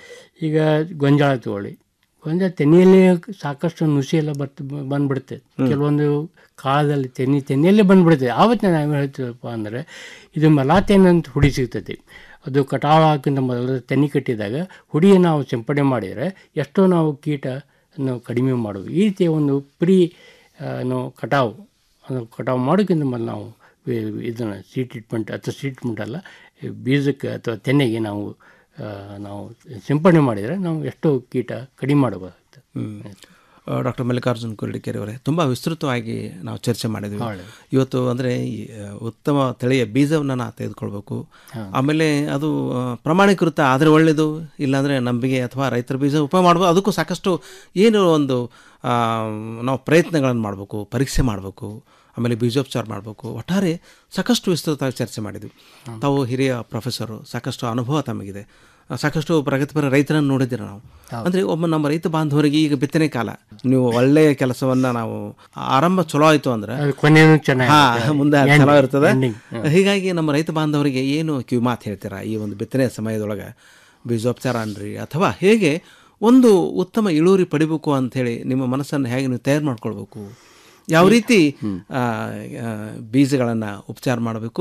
ಈಗ ಗೊಂಜಾಳ ತಗೊಳ್ಳಿ ಗೊಂಜಾಳ ತೆನೆಯಲ್ಲಿ ಸಾಕಷ್ಟು ನುಸಿ ಎಲ್ಲ ಬರ್ತ ಬಂದ್ಬಿಡುತ್ತೆ ಕೆಲವೊಂದು ಕಾಲದಲ್ಲಿ ತೆನೆ ತೆನೆಯಲ್ಲೇ ಬಂದ್ಬಿಡುತ್ತೆ ಆವತ್ತು ನಾವು ಹೇಳ್ತೀವಪ್ಪ ಅಂದರೆ ಇದು ಮಲಾತೆನ್ ಅಂತ ಹುಡಿ ಸಿಗ್ತೈತಿ ಅದು ಕಟಾವು ಹಾಕಿಂತ ಮೊದಲು ತೆನೆ ಕಟ್ಟಿದಾಗ ಹುಡಿಯನ್ನು ನಾವು ಸಿಂಪಡಣೆ ಮಾಡಿದರೆ ಎಷ್ಟೋ ನಾವು ಕೀಟ ಅನ್ನು ಕಡಿಮೆ ಮಾಡೋದು ಈ ರೀತಿಯ ಒಂದು ಪ್ರೀ ನಾವು ಕಟಾವು ಅದು ಕಟಾವು ಮಾಡೋಕ್ಕಿಂತ ಮೊದಲು ನಾವು ಇದನ್ನು ಸೀ ಟ್ರೀಟ್ಮೆಂಟ್ ಅಥವಾ ಸೀ ಟ್ರೀಟ್ಮೆಂಟ್ ಅಲ್ಲ ಈ ಬೀಜಕ್ಕೆ ಅಥವಾ ತೆನೆಗೆ ನಾವು ಆ, ನಾವು ಸಿಂಪಡಣೆ ಮಾಡಿದರೆ ನಾವು ಎಷ್ಟೋ ಕೀಟ ಕಡಿಮೆ ಮಾಡಬಹುದು ಡಾಕ್ಟರ್ ಮಲ್ಲಿಕಾರ್ಜುನ್ ಕುರುಡಿಕೆರೆ ಅವರೇ ತುಂಬ ವಿಸ್ತೃತವಾಗಿ ನಾವು ಚರ್ಚೆ ಮಾಡಿದ್ವಿ ಒಳ್ಳೆದು. ಇವತ್ತು ಅಂದರೆ ಈ ಆ, ಉತ್ತಮ ತಳಿಯ ಬೀಜವನ್ನು ನಾವು ತೆಗೆದುಕೊಳ್ಬೇಕು ಆಮೇಲೆ ಅದು ಆ, ಪ್ರಮಾಣೀಕೃತ ಆದರೆ ಒಳ್ಳೆಯದು ಇಲ್ಲಾಂದರೆ ನಂಬಿಕೆ ಅಥವಾ ರೈತರ ಬೀಜ ಉಪಯೋಗ ಮಾಡ್ಬೋದು ಅದಕ್ಕೂ ಸಾಕಷ್ಟು ಏನು ಒಂದು ಆ, ನಾವು ಪ್ರಯತ್ನಗಳನ್ನು ಮಾಡಬೇಕು ಪರೀಕ್ಷೆ ಮಾಡಬೇಕು ಆಮೇಲೆ ಬೀಜೋಪಚಾರ ಮಾಡಬೇಕು ಒಟ್ಟಾರೆ ಸಾಕಷ್ಟು ವಿಸ್ತೃತವಾಗಿ ಚರ್ಚೆ ಮಾಡಿದ್ವಿ ತಾವು ಹಿರಿಯ ಪ್ರೊಫೆಸರು ಸಾಕಷ್ಟು ಅನುಭವ ತಮಗಿದೆ ಆ, ಸಾಕಷ್ಟು ಪ್ರಗತಿಪರ ರೈತರನ್ನು ನೋಡಿದ್ದೀರ ನಾವು ಅಂದರೆ ಒಬ್ಬ ನಮ್ಮ ರೈತ ಬಾಂಧವರಿಗೆ ಈಗ ಬಿತ್ತನೆ ಕಾಲ ನೀವು ಒಳ್ಳೆಯ ಕೆಲಸವನ್ನ ನಾವು ಆರಂಭ ಚಲೋ ಆಯಿತು ಅಂದ್ರೆ ಕೊನೆಯೂ ಚೆನ್ನಾಗಿ ಹಾ, ಇರ್ತದೆ. ಮುಂದೆ Ending, ಚಲೋ ಇರ್ತದೆ ending, ಹಾ. ಹೀಗಾಗಿ ನಮ್ಮ ರೈತ ಬಾಂಧವರಿಗೆ ಏನು ಕಿವಿ ಮಾತು ಹೇಳ್ತೀರಾ ಈ ಒಂದು ಬಿತ್ತನೆ ಸಮಯದೊಳಗೆ ಬೀಜೋಪಚಾರ ಅನ್ರಿ ಅಥವಾ ಹೇಗೆ ಒಂದು ಉತ್ತಮ ಇಳುವರಿ ಪಡಿಬೇಕು ಅಂಥೇಳಿ ನಿಮ್ಮ ಮನಸ್ಸನ್ನು ಹೇಗೆ ನೀವು ತಯಾರು ಮಾಡ್ಕೊಳ್ಬೇಕು ಯಾವ ರೀತಿ ಆ, ಆ, ಬೀಜಗಳನ್ನು ಉಪಚಾರ ಮಾಡಬೇಕು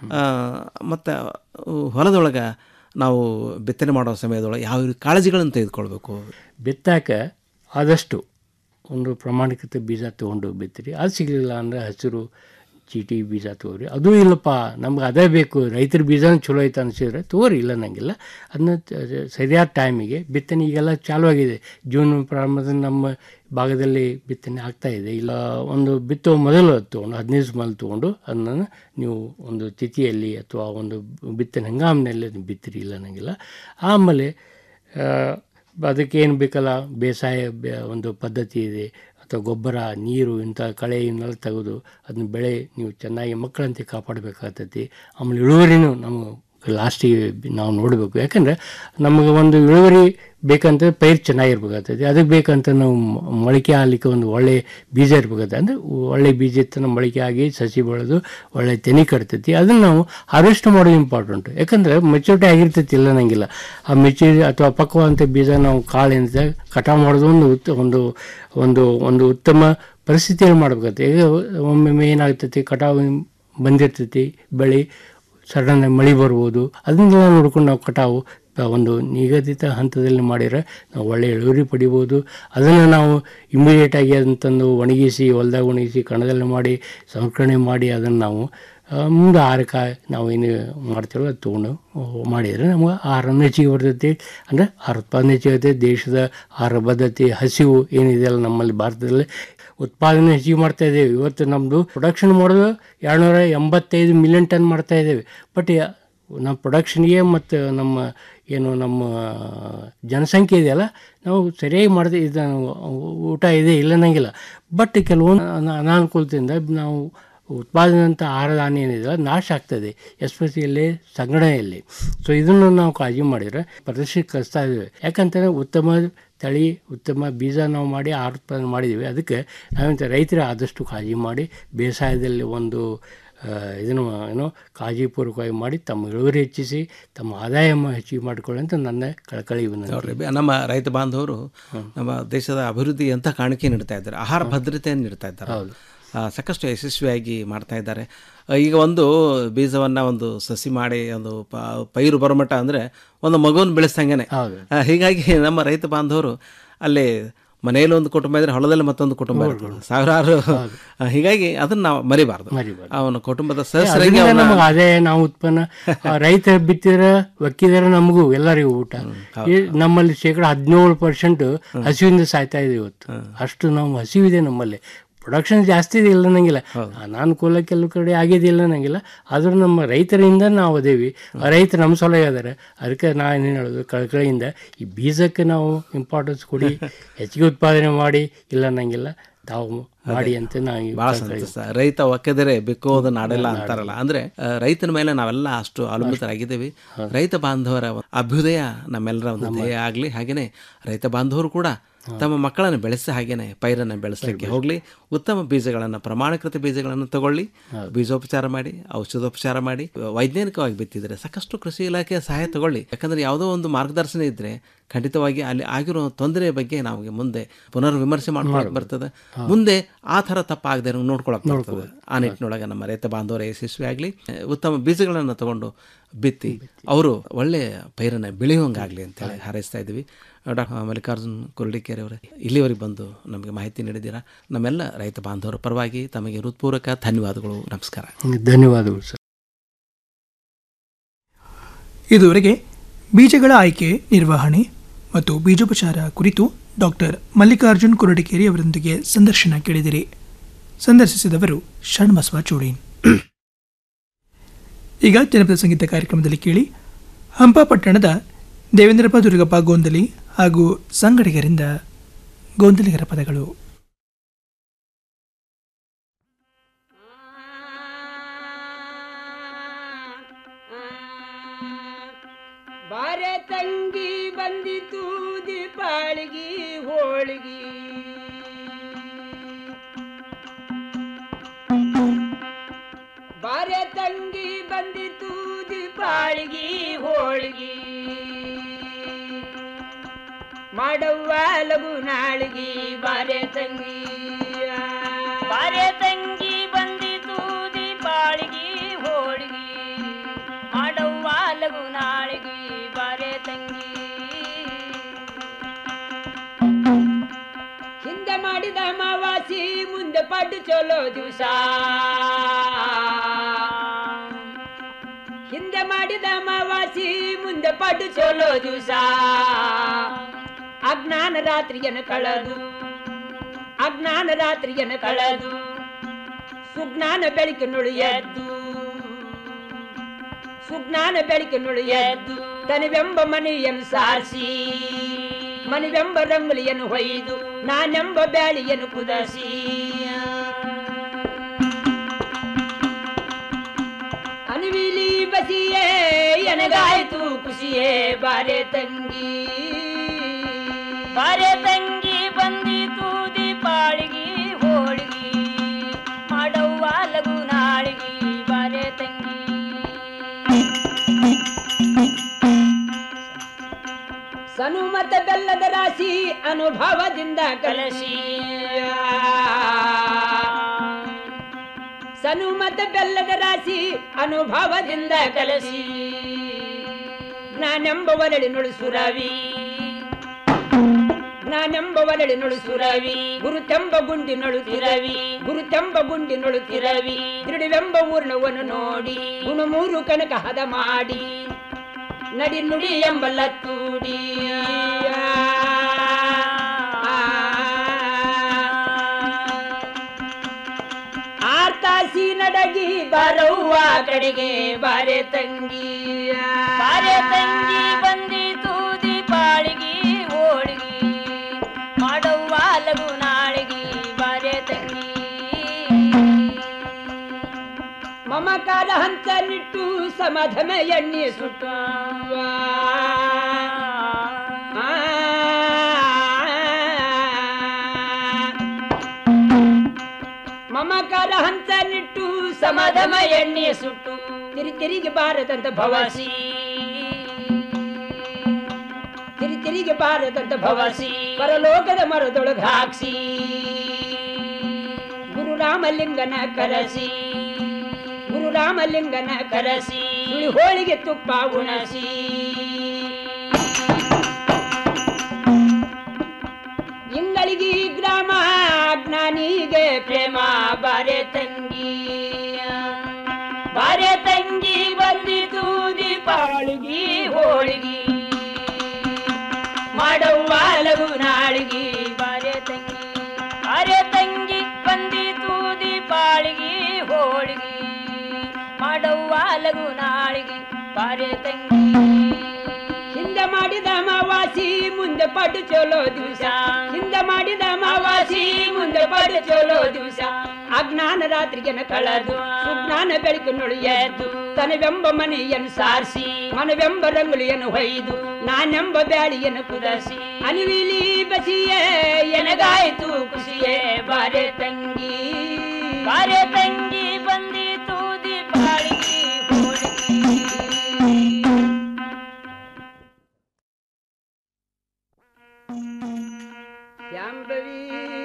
ಮತ್ತು ಹೊಲದೊಳಗೆ ನಾವು ಬಿತ್ತನೆ ಮಾಡೋ ಸಮಯದೊಳಗೆ ಯಾವ ರೀತಿ ಕಾಳಜಿಗಳನ್ನು ತೆಗೆದುಕೊಳ್ಬೇಕು ಬಿತ್ತಾಕ ಆದಷ್ಟು ಒಂದು ಪ್ರಮಾಣೀಕೃತ ಬೀಜ ತೊಗೊಂಡು ಬಿತ್ತಿರಿ ಅದು ಸಿಗಲಿಲ್ಲ ಅಂದರೆ ಹಸಿರು ಚೀಟಿ ಬೀಜ ತೊಗೊರಿ ಅದು ಇಲ್ಲಪ್ಪ ನಮ್ಗೆ ಅದೇ ಬೇಕು ರೈತರ ಬೀಜನ ಚಲೋ ಐತೆ ಅನಿಸಿದ್ರೆ ತಗೋರಿ ಇಲ್ಲ ನಂಗಿಲ್ಲ ಅದನ್ನ ತ- ಸರಿಯಾದ ಟೈಮಿಗೆ ಬಿತ್ತನೆ ಈಗೆಲ್ಲ ಚಾಲೂ ಆಗಿದೆ ಜೂನ್ ಪ್ರಾರಂಭದಲ್ಲಿ ನಮ್ಮ ಭಾಗದಲ್ಲಿ ಬಿತ್ತನೆ ಆಗ್ತಾ ಇದೆ ಇಲ್ಲ ಒಂದು ಬಿತ್ತುವ ಮೊದಲು ಅದು ತೊಗೊಂಡು ಹದಿನೈದು ದಿವಸ ಮೊದಲು ತೊಗೊಂಡು ಅದನ್ನು ನೀವು ಒಂದು ತಿಥಿಯಲ್ಲಿ ಅಥವಾ ಒಂದು ಬಿತ್ತನೆ ಹಂಗಾಮಿನಲ್ಲಿ ಅದನ್ನ ಬಿತ್ತಿರಿ ಇಲ್ಲ ನಂಗಿಲ್ಲ ಆಮೇಲೆ ಆ, ಅದಕ್ಕೆ ಏನು ಬೇಕಲ್ಲ ಬೇಸಾಯ ಬೆ- ಒಂದು ಪದ್ಧತಿ ಇದೆ ಅಥವಾ ಗೊಬ್ಬರ ನೀರು ಇಂಥ ಕಳೆ ಇವನ್ನೆಲ್ಲ ತೆಗೆದು ಅದನ್ನ ಬೆಳೆ ನೀವು ಚೆನ್ನಾಗಿ ಮಕ್ಕಳಂತೆ ಕಾಪಾಡಬೇಕಾಗ್ತೈತಿ ಆಮೇಲೆ ಇಳುವರಿನೂ ನಮಗೆ ಲಾಸ್ಟಿಗೆ ನಾವು ನೋಡಬೇಕು ಯಾಕಂದರೆ ನಮಗೆ ಒಂದು ಇಳುವರಿ ಬೇಕಂತ ಪೈರು ಚೆನ್ನಾಗಿರ್ಬೇಕಾಗ್ತೈತಿ ಅದಕ್ಕೆ ಬೇಕಂತ ನಾವು ಮ- ಮೊಳಕೆ ಆಗಲಿಕ್ಕೆ ಒಂದು ಒಳ್ಳೆ ಬೀಜ ಇರ್ಬೇಕಾಗ್ತದೆ ಅಂದರೆ ಒಳ್ಳೆ ಬೀಜ ಇತ್ತನ ಮೊಳಕೆ ಆಗಿ ಸಸಿ ಬೆಳೆದು ಒಳ್ಳೆ ತೆನೆ ಕಟ್ತೈತಿ ಅದನ್ನು ನಾವು ಹಾರ್ವೆಸ್ಟ್ ಮಾಡೋದು ಇಂಪಾರ್ಟೆಂಟ್ ಯಾಕಂದರೆ ಮೆಚುರಿಟಿ ಆಗಿರ್ತೈತಿ ಇಲ್ಲ ನಂಗಿಲ್ಲ ಆ ಮೆಚೂರಿ ಅಥವಾ ಪಕ್ವಾದಂಥ ಬೀಜ ನಾವು ಕಾಳಿಂದ ಕಟಾವು ಮಾಡೋದು ಒಂದು ಉತ್ತ ಒಂದು ಒಂದು ಒಂದು ಉತ್ತಮ ಪರಿಸ್ಥಿತಿಯಲ್ಲಿ ಮಾಡ್ಬೇಕಾಗತ್ತೆ ಈಗ ಒಮ್ಮೊಮ್ಮೆ ಏನಾಗ್ತೈತಿ ಕಟಾವು ಬಂದಿರ್ತೈತಿ ಬೆಳೆ ಸಡನ್ ಮಳೆ ಬರ್ಬೋದು ಅದನ್ನೆಲ್ಲ ನೋಡ್ಕೊಂಡು ನಾವು ಕಟಾವು ಒಂದು ನಿಗದಿತ ಹಂತದಲ್ಲಿ ಮಾಡಿದರೆ ನಾವು ಒಳ್ಳೆಯ ಇಳುವರಿ ಪಡಿಬೋದು ಅದನ್ನು ನಾವು ಇಮಿಡಿಯೇಟಾಗಿ ಅದನ್ನು ತಂದು ಒಣಗಿಸಿ ಹೊಲ್ದಾಗ ಒಣಗಿಸಿ ಕಣದಲ್ಲಿ ಮಾಡಿ ಸಂಸ್ಕರಣೆ ಮಾಡಿ ಅದನ್ನು ನಾವು ಆ, ಮುಂದೆ ಆಹಾರಕ ನಾವು ಏನು ಮಾಡ್ತೀವೋ ಅದು ತೊಗೊಂಡು ಮಾಡಿದರೆ ನಮ್ಗೆ ಆಹಾರ ಹೆಚ್ಚಿಗೆ ಬರ್ತೈತಿ ಅಂದರೆ ಆಹಾರ ಉತ್ಪಾದನೆ ಹೆಚ್ಚಿಗೆ ದೇಶದ ಆಹಾರ ಬದ್ಧತೆ ಹಸಿವು ಏನಿದೆಯಲ್ಲ ನಮ್ಮಲ್ಲಿ ಭಾರತದಲ್ಲಿ ಉತ್ಪಾದನೆ ಹೆಚ್ಚಿಗೆ ಮಾಡ್ತಾ ಇದ್ದೇವೆ ಇವತ್ತು ನಮ್ಮದು ಪ್ರೊಡಕ್ಷನ್ ಮಾಡೋದು ಎರಡುನೂರ ಎಂಬತ್ತೈದು ಮಿಲಿಯನ್ ಟನ್ ಮಾಡ್ತಾ ಇದ್ದೇವೆ ಬಟ್ ನಮ್ಮ ಪ್ರೊಡಕ್ಷನ್ಗೆ ಮತ್ತು ನಮ್ಮ ಏನು ನಮ್ಮ ಜನಸಂಖ್ಯೆ ಇದೆಯಲ್ಲ ನಾವು ಸರಿಯಾಗಿ ಮಾಡಿದೆ ಇದು ಊಟ ಇದೆ ಇಲ್ಲ ಅನ್ನಂಗಿಲ್ಲ ಬಟ್ ಕೆಲವೊಂದು ಅನ- ಅನಾನುಕೂಲತೆಯಿಂದ ನಾವು ಉತ್ಪಾದನೆಯಂಥ ಆಹಾರ ಧಾನ್ಯ ಏನಿದೆ ಅದು ನಾಶ ಆಗ್ತದೆ ಎಸ್ಪೆಷಲಿ ಸಂಗ್ರಹಣೆಯಲ್ಲಿ ಸೊ ಇದನ್ನು ನಾವು ಕಾಳಜಿ ಮಾಡಿದರೆ ಪ್ರದರ್ಶನಕ್ಕೆ ಕಳಿಸ್ತಾ ಇದ್ದೇವೆ ಯಾಕಂತಂದರೆ ಉತ್ತಮ ತಳಿ ಉತ್ತಮ ಬೀಜ ನಾವು ಮಾಡಿ ಆಹಾರ ಉತ್ಪಾದನೆ ಮಾಡಿದ್ದೀವಿ ಅದಕ್ಕೆ ನಾವಂತ ರೈತರು ಆದಷ್ಟು ಕಾಳಜಿ ಮಾಡಿ ಬೇಸಾಯದಲ್ಲಿ ಒಂದು ಆ, ಇದನ್ನು ಏನೋ ಕಾಳಜಿಪೂರ್ವಕವಾಗಿ ಮಾಡಿ ತಮ್ಮ ಇಳುವರಿ ಹೆಚ್ಚಿಸಿ ತಮ್ಮ ಆದಾಯ ಮ- ಹೆಚ್ಚಿಗೆ ಮಾಡಿಕೊಳ್ಳಿ ಅಂತ ನನ್ನ ಕಳಕಳಿ ವಿನಂತಿ. ನೋಡ್ರಿ ಬೆ- ನಮ್ಮ ರೈತ ಬಾಂಧವರು ನಮ್ಮ ದೇಶದ ಅಭಿವೃದ್ಧಿ ಅಂತ ಕಾಣಿಕೆ ನೀಡ್ತಾ ಇದ್ದಾರೆ ಆಹಾರ ಭದ್ರತೆಯನ್ನು ನೀಡ್ತಾ ಇದ್ದಾರೆ ಆ, ಸಾಕಷ್ಟು ಯಶಸ್ವಿಯಾಗಿ ಮಾಡ್ತಾ ಇದ್ದಾರೆ ಆ, ಈಗ ಒಂದು ಬೀಜವನ್ನು ಒಂದು ಸಸಿ ಮಾಡಿ ಒಂದು ಪ- ಪೈರು ಬರೋಮಟ್ಟ ಅಂದರೆ ಒಂದು ಮಗುವನ್ನು ಬೆಳೆಸ್ದಂಗೆ ಹೀಗಾಗಿ ನಮ್ಮ ರೈತ ಬಾಂಧವರು ಅಲ್ಲಿ ಮನೆಯಲ್ಲಿ ಒಂದು ಕುಟುಂಬ ಇದ್ರೆ ಹೊಲದಲ್ಲಿ ಮತ್ತೊಂದು ಕುಟುಂಬ ಇರ್ತದೆ ಸಾವಿರಾರು ಆ, ಹೀಗಾಗಿ ಅದನ್ನ ನಾವು ಮರಿಬಾರ್ದು ಅವನ ಕುಟುಂಬದ ಸದಸ್ಯರಿಗೆ ಅದರಿಂದ ಅವನ- ನಮಗೆ ಆದಾಯ ನಾವು ಉತ್ಪನ್ನ ಆ, ರೈತ ಬಿತ್ತಿರ ಒಕ್ಕಿದಾರ ನಮಗೂ ಎಲ್ಲರಿಗೂ ಊಟ ಈ ನಮ್ಮಲ್ಲಿ ಶೇಕಡ ಹದಿನೇಳು ಪರ್ಸೆಂಟ್ ಹಸಿವಿಂದ ಸಾಯ್ತಾ ಇದೆ ಇವತ್ತು ಅಷ್ಟು ನಾವು ಹಸಿವಿದೆ ನಮ್ಮಲ್ಲಿ ಪ್ರೊಡಕ್ಷನ್ ಜಾಸ್ತಿ ಇದೆ ಇಲ್ಲ ನಂಗಿಲ್ಲ ಅನಾನುಕೂಲ ಕೆಲವು ಕಡೆ ಆಗಿದಿಲ್ಲ ನಂಗಿಲ್ಲ ಆದ್ರೂ ನಮ್ಮ ರೈತರಿಂದ ನಾವು ಅದೇವಿ ಆ ರೈತರು ನಮ್ಮ ಸಲಹೆ ಇದ್ದಾರೆ ಅದಕ್ಕೆ ನಾನು ಏನು ಹೇಳೋದು ಕಳಕಳಿಯಿಂದ ಈ ಬೀಜಕ್ಕೆ ನಾವು ಇಂಪಾರ್ಟೆನ್ಸ್ ಕೊಡಿ ಹೆಚ್ಚಿಗೆ ಉತ್ಪಾದನೆ ಮಾಡಿ ಇಲ್ಲ ನಂಗಿಲ್ಲ ತಾವು ಮಾಡಿ ಅಂತ ನಾವು ಈ ಬಹಳ ಕಳಕಳಿ- ಸಂತೋಷ ರೈತ ಒಕ್ಕೆದರೆ ಬಿಕ್ಕೋದು ನಾಡೆಲ್ಲ ಅಂತಾರಲ್ಲ ಅಂದ್ರೆ ಆ, ರೈತನ ಮೇಲೆ ನಾವೆಲ್ಲ ಅಷ್ಟು ಅವಲಂಬಿತರಾಗಿದ್ದೇವೆ ರೈತ ಬಾಂಧವರ ಒಂದು ಅಭ್ಯುದಯ ನಮ್ಮೆಲ್ಲರ ಒಂದು ಧ್ಯೇಯ ಆಗಲಿ ಹಾಗೇನೆ ರೈತ ಬಾಂಧವರು ಕೂಡ ತಮ್ಮ ಮಕ್ಕಳನ್ನು ಬೆಳೆಸಿ ಹಾಗೇನೆ ಪೈರನ್ನು ಬೆಳೆಸಲಿಕ್ಕೆ ಹೋಗಲಿ ಉತ್ತಮ ಬೀಜಗಳನ್ನು ಪ್ರಮಾಣೀಕೃತ ಬೀಜಗಳನ್ನು ತಗೊಳ್ಳಿ ಬೀಜೋಪಚಾರ ಮಾಡಿ ಔಷಧೋಪಚಾರ ಮಾಡಿ ವೈಜ್ಞಾನಿಕವಾಗಿ ಬಿತ್ತಿದ್ರೆ ಸಾಕಷ್ಟು ಕೃಷಿ ಇಲಾಖೆಯ ಸಹಾಯ ತಗೊಳ್ಳಿ ಯಾಕಂದ್ರೆ ಯಾವುದೋ ಒಂದು ಮಾರ್ಗದರ್ಶನ ಇದ್ರೆ ಖಂಡಿತವಾಗಿ ಅಲ್ಲಿ ಆಗಿರೋ ತೊಂದರೆಯ ಬಗ್ಗೆ ನಮಗೆ ಮುಂದೆ ಪುನರ್ ವಿಮರ್ಶೆ ಮಾಡ್ಕೊಳಕ್ ಬರ್ತದೆ ಮುಂದೆ ಆ ಥರ ತಪ್ಪಾಗದೆ ನೋಡ್ಕೊಳಕ್ ಬರ್ತದೆ ಆ ನಿಟ್ಟಿನೊಳಗೆ ನಮ್ಮ ರೈತ ಬಾಂಧವರ ಯಶಸ್ವಿ ಆಗಲಿ ಉತ್ತಮ ಬೀಜಗಳನ್ನು ತಗೊಂಡು ಬಿತ್ತಿ ಅವರು ಒಳ್ಳೆಯ ಪೈರನ್ನ ಬೆಳೆಯುವಂಗಾಗಲಿ ಅಂತೇಳಿ ಹಾರೈಸ್ತಾ ಇದ್ದೀವಿ ಡಾಕ್ಟರ್ ಮಲ್ಲಿಕಾರ್ಜುನ್ ಕುರುಡಿಕೆರೆ ಅವರೇ ಇಲ್ಲಿವರೆಗೆ ಬಂದು ನಮಗೆ ಮಾಹಿತಿ ನೀಡಿದ್ದೀರಾ ನಮ್ಮೆಲ್ಲ ರೈತ ಬಾಂಧವರ ಪರವಾಗಿ ತಮಗೆ ಹೃತ್ಪೂರ್ವಕ ಧನ್ಯವಾದಗಳು ನಮಸ್ಕಾರ ಧನ್ಯವಾದಗಳು ಸರ್ ಇದುವರೆಗೆ ಬೀಜಗಳ ಆಯ್ಕೆ ನಿರ್ವಹಣೆ ಮತ್ತು ಬೀಜೋಪಚಾರ ಕುರಿತು ಡಾಕ್ಟರ್ ಮಲ್ಲಿಕಾರ್ಜುನ್ ಕುರಡಿಕೇರಿ ಅವರೊಂದಿಗೆ ಸಂದರ್ಶನ ಕೇಳಿದಿರಿ ಸಂದರ್ಶಿಸಿದವರು ಷಣ್ಬಸವ ಚೋಡೀನ್ ಈಗ ಜನಪದ ಸಂಗೀತ ಕಾರ್ಯಕ್ರಮದಲ್ಲಿ ಕೇಳಿ ಹಂಪ ಪಟ್ಟಣದ ದೇವೇಂದ್ರಪ್ಪ ದುರ್ಗಪ್ಪ ಗೋಂದಲಿ ಹಾಗೂ ಸಂಗಡಿಗರಿಂದ ಗೋಂದಲಿಗರ ಪದಗಳು ಬಾರೆ ತಂಗಿ ಬಂದಿತು ದೀಪಾಳಿಗಿ ಹೋಳಿಗಿ ಬಾರೆ ತಂಗಿ ಬಂದಿತು ದೀಪಾಳಿಗಿ ಹೋಳಿಗಿ ಮಾಡವ್ವ ಲಘು ನಾಳಿಗಿ ಬಾರೆ ತಂಗಿ ಬಾರೆ ತಂಗಿ ಬಂದಿತು ದೀಪಾಳಿಗಿ ಹೋಳಿಗಿ ಮಾಡವ್ವ ಲಘು ನಾಳಿಗಿ ಬಾರೆ ತಂಗಿ ಹಿಂದೆ ಮಾಡಿದ ಅಮಾವಾಸಿ ಮುಂದೆ ಪಡ್ಡು ಚಲೋ ದಿವಸ ಹಿಂದೆ ಮಾಡಿದ ಅಮಾವಾಸಿ ಮುಂದೆ ಪಡ್ಡು ಚಲೋ ದಿವಸ ಅಜ್ಞಾನ ರಾತ್ರಿಯನ್ನು ಕಳೆದು ಅಜ್ಞಾನ ರಾತ್ರಿಯನ್ನು ಕಳೆದು ಸುಜ್ಞಾನ ಬೆಳಕಿನೊಳು ಎದ್ದು ಸುಜ್ಞಾನ ಬೆಳಕಿನೊಳು ಎದ್ದು ತನವೆಂಬ ಮನೆಯನ್ನು ಸಾರಿಸಿ ಮನೆವೆಂಬ ರಂಗುಲಿಯನ್ನು ಹೊಯ್ದು ನಾನೆಂಬ ಬ್ಯಾಳಿಯನ್ನು ಕುದಸಿ ಅನುವಿಲಿ ಬಸಿಯೇ ಎನಗಾಯ್ತು ಖುಷಿಯೇ ಬಾರೆ ತಂಗಿ ಬಾರೆ ತಂಗಿ ಬಂದಿತು ದೀಪಾಳಿಗಿ ಹೋಳಿಗಿ ಮಾಡವ್ವ ಲಘು ನಾಳಿಗಿ ಬಾರೆ ತಂಗಿ ಸನುಮತ ಬೆಲ್ಲದ ರಾಶಿ ಅನುಭವದಿಂದ ಕಲಸಿ ಸನುಮತ ಬೆಲ್ಲದ ರಾಶಿ ಅನುಭವದಿಂದ ಕಲಸಿ ನಾನೆಂಬ ಒಲಳಿನೊಳು ಸುರವಿ ನಾನೆಂಬ ಒಲಳಿನೊಳು ಸುರವಿ ಗುರುತೆಂಬ ಗುಂಡಿನೊಳು ತಿರವಿ ಗುರುತೆಂಬ ಗುಂಡಿನೊಳು ತಿರವಿ ತಿರುಡಿವೆಂಬ ಊರ್ಣವನ್ನು ನೋಡಿ ಗುಣ ಮೂರು ಕನಕ ಹದ ಮಾಡಿ ನಡಿ ನುಡಿ ಎಂಬಲ್ಲ ತೂಡಿ ಆರ್ತಾಸಿ ನಡಗಿ ಬರವ್ವ ಕಡೆಗೆ ಬಾರೆ ತಂಗಿ ಬಾರೆ ತಂಗಿ ಬಂದಿತು ದೀಪಾಳಿಗಿ ಹೋಳಿಗಿ ಮಾಡವ್ವ ಲಗು ನಾಳಿಗಿ ಬಾರೆ ತಂಗಿ ಮಮಕಾರ ಹಂತ ನಿಟ್ಟು ಸಮಾಧಮ ಎಣ್ಣೆ ಸುಟ್ಟು ಮಮಕಾರ ಹಂತ ನಿಟ್ಟು ಸಮಾಧಮ ಎಣ್ಣೆ ಸುಟ್ಟು ತಿರಿ ತಿರಿಗೆ ಬಾರದಂತ ಭವಾಸಿ ತಿರಿ ತಿರಿಗೆ ಬಾರದಂತ ಭವಾಸಿ ಪರಲೋಕದ ಮರದೊಳಗ ಹಾಕ್ಸಿ ಗುರು ರಾಮಲಿಂಗನ ಕರಸಿ ಗುರು ರಾಮಲಿಂಗನ ಕರಸಿ ಸುಳಿ ಹೋಳಿಗೆ ತುಪ್ಪ ಉಣಸಿ ಇಂಗಳಿಗೆ ಗ್ರಾಮ ಜ್ಞಾನಿಗೆ ಪ್ರೇಮ ಬಾರೆ ತಂಗಿ ಬಾರೆ ತಂಗಿ ಬಂದಿತು ದೀಪಾವಳಿಗಿ ಹೋಳಿಗಿ ಮಾಡವ್ವ ಲಘು ನಾಳಿಗಿ ಬಾರೆ ತಂಗಿ ಬಾರೆ ತಂಗಿ ಬಂದಿತು ದೀಪಾಳಿಗಿ ಹೋಳಿಗಿ ಮಾಡವ್ವ ಲಘು ನಾಳಿಗಿ ಬಾರೆ ತಂಗಿ ಹಿಂದೆ ಮಾಡಿದ ಅಮಾವಾಸಿ ಮುಂದೆ ಪಡು ಚಲೋ ದಿವಸ ಹಿಂದೆ ಮಾಡಿದ ಅಮಾವಾಸಿ ಮುಂದೆ ಪಡು ಚಲೋ ದಿವಸ ಅಜ್ಞಾನ ರಾತ್ರಿಗೆನ ಕಳೆದು ಸುಜ್ಞಾನ ಬೆಳಕಿನೊಳು ಎದ್ದು ತನವೆಂಬ ಮನೆಯನ್ನು ಸಾರಿಸಿ ಮನವೆಂಬ ರಂಗುಲಿಯನ್ನು ಹೊಯ್ದು ನಾನೆಂಬ ಬ್ಯಾಳಿಯನ್ನು ಕುದಸಿ ಅನಿವಿಲಿ ಬಸಿಯೇ ಎನಗಾಯ್ತು ಖುಷಿಯೇ ಬಾರೆ ತಂಗಿ ಬಾರೆ ತಂಗಿ ಬಂದಿತು ದೀಪಾಳಿಗೆ ಯಾಂಬವಿ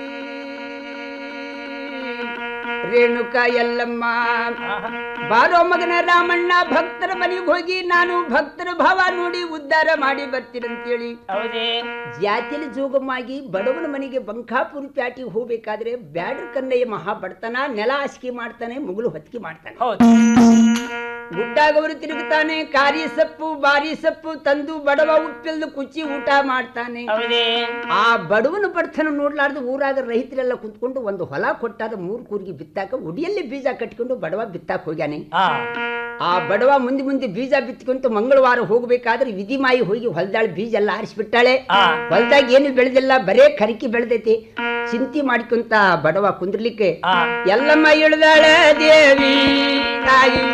ರೇಣುಕ ಎಲ್ಲಮ್ಮ ಬಾರೋ ಮಗನ ರಾಮಣ್ಣ ಭಕ್ತರ ಮನೆಗೆ ಹೋಗಿ ನಾನು ಭಕ್ತರ ಭಾವ ನೋಡಿ ಉದ್ಧಾರ ಮಾಡಿ ಬರ್ತೀರಂತೇಳಿ ಹೌದೇ ಜಾತಿಲಿ ಜೋಗಮ್ಮಾಗಿ ಬಡವನ ಮನೆಗೆ ಬಂಕಾಪುರ ಪ್ಯಾಟಿಗೆ ಹೋಗ್ಬೇಕಾದ್ರೆ ಬ್ಯಾಡ್ರ ಕನ್ನಯ್ಯ ಮಹಾ ಬಡ್ತಾನ ನೆಲ ಹಾಸಿಗೆ ಮಾಡ್ತಾನೆ ಮುಗುಲು ಹೊತ್ತಿಗೆ ಮಾಡ್ತಾನೆ ಗುಡ್ಡಾಗವರು ತಿರುಗುತ್ತಾನೆ ಕಾರಿ ಸೊಪ್ಪು ಬಾರಿ ಸೊಪ್ಪು ತಂದು ಬಡವ ಉಪ್ಪಿಲ್ದು ಕುಚ್ಚಿ ಊಟ ಮಾಡ್ತಾನೆ ಆ ಬಡವನ ಬಡ್ತನ ನೋಡ್ಲಾರ್ದು ಊರಾಗ ರೈತರೆಲ್ಲ ಕುಂತ್ಕೊಂಡು ಒಂದು ಹೊಲ ಕೊಟ್ಟಾದ ಮೂರು ಕೂರಿಗೆ ಬಿತ್ತಾಕ ಉಡಿಯಲ್ಲಿ ಬೀಜ ಕಟ್ಕೊಂಡು ಬಡವ ಬಿತ್ತಾಕ ಹೋಗ್ಯಾನೆ ಆ ಬಡವ ಮುಂದೆ ಮುಂದೆ ಬೀಜ ಬಿತ್ಕೊಂತ ಮಂಗಳವಾರ ಹೋಗ್ಬೇಕಾದ್ರೆ ವಿಧಿಮಾಯಿ ಹೋಗಿ ಹೊಲದಾಳ ಬೀಜ ಎಲ್ಲ ಆರಿಸ್ಬಿಟ್ಟಾಳೆ ಹೊಲದಾಗ ಏನು ಬೆಳೆದಿಲ್ಲ ಬರೇ ಕರಿಕಿ ಬೆಳೆದೈತಿ ಚಿಂತೆ ಮಾಡ್ಕೊಂತ ಬಡವ ಕುಂದ್ರಲಿಕ್ಕೆ ಎಲ್ಲಮ್ಮ ಇಳ್ದಾಳ ದೇವಿ ತಾಯಿ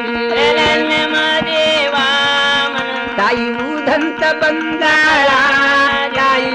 ತಾಯಿ ಊದಂತ ಬಂದಾಳ ತಾಯಿ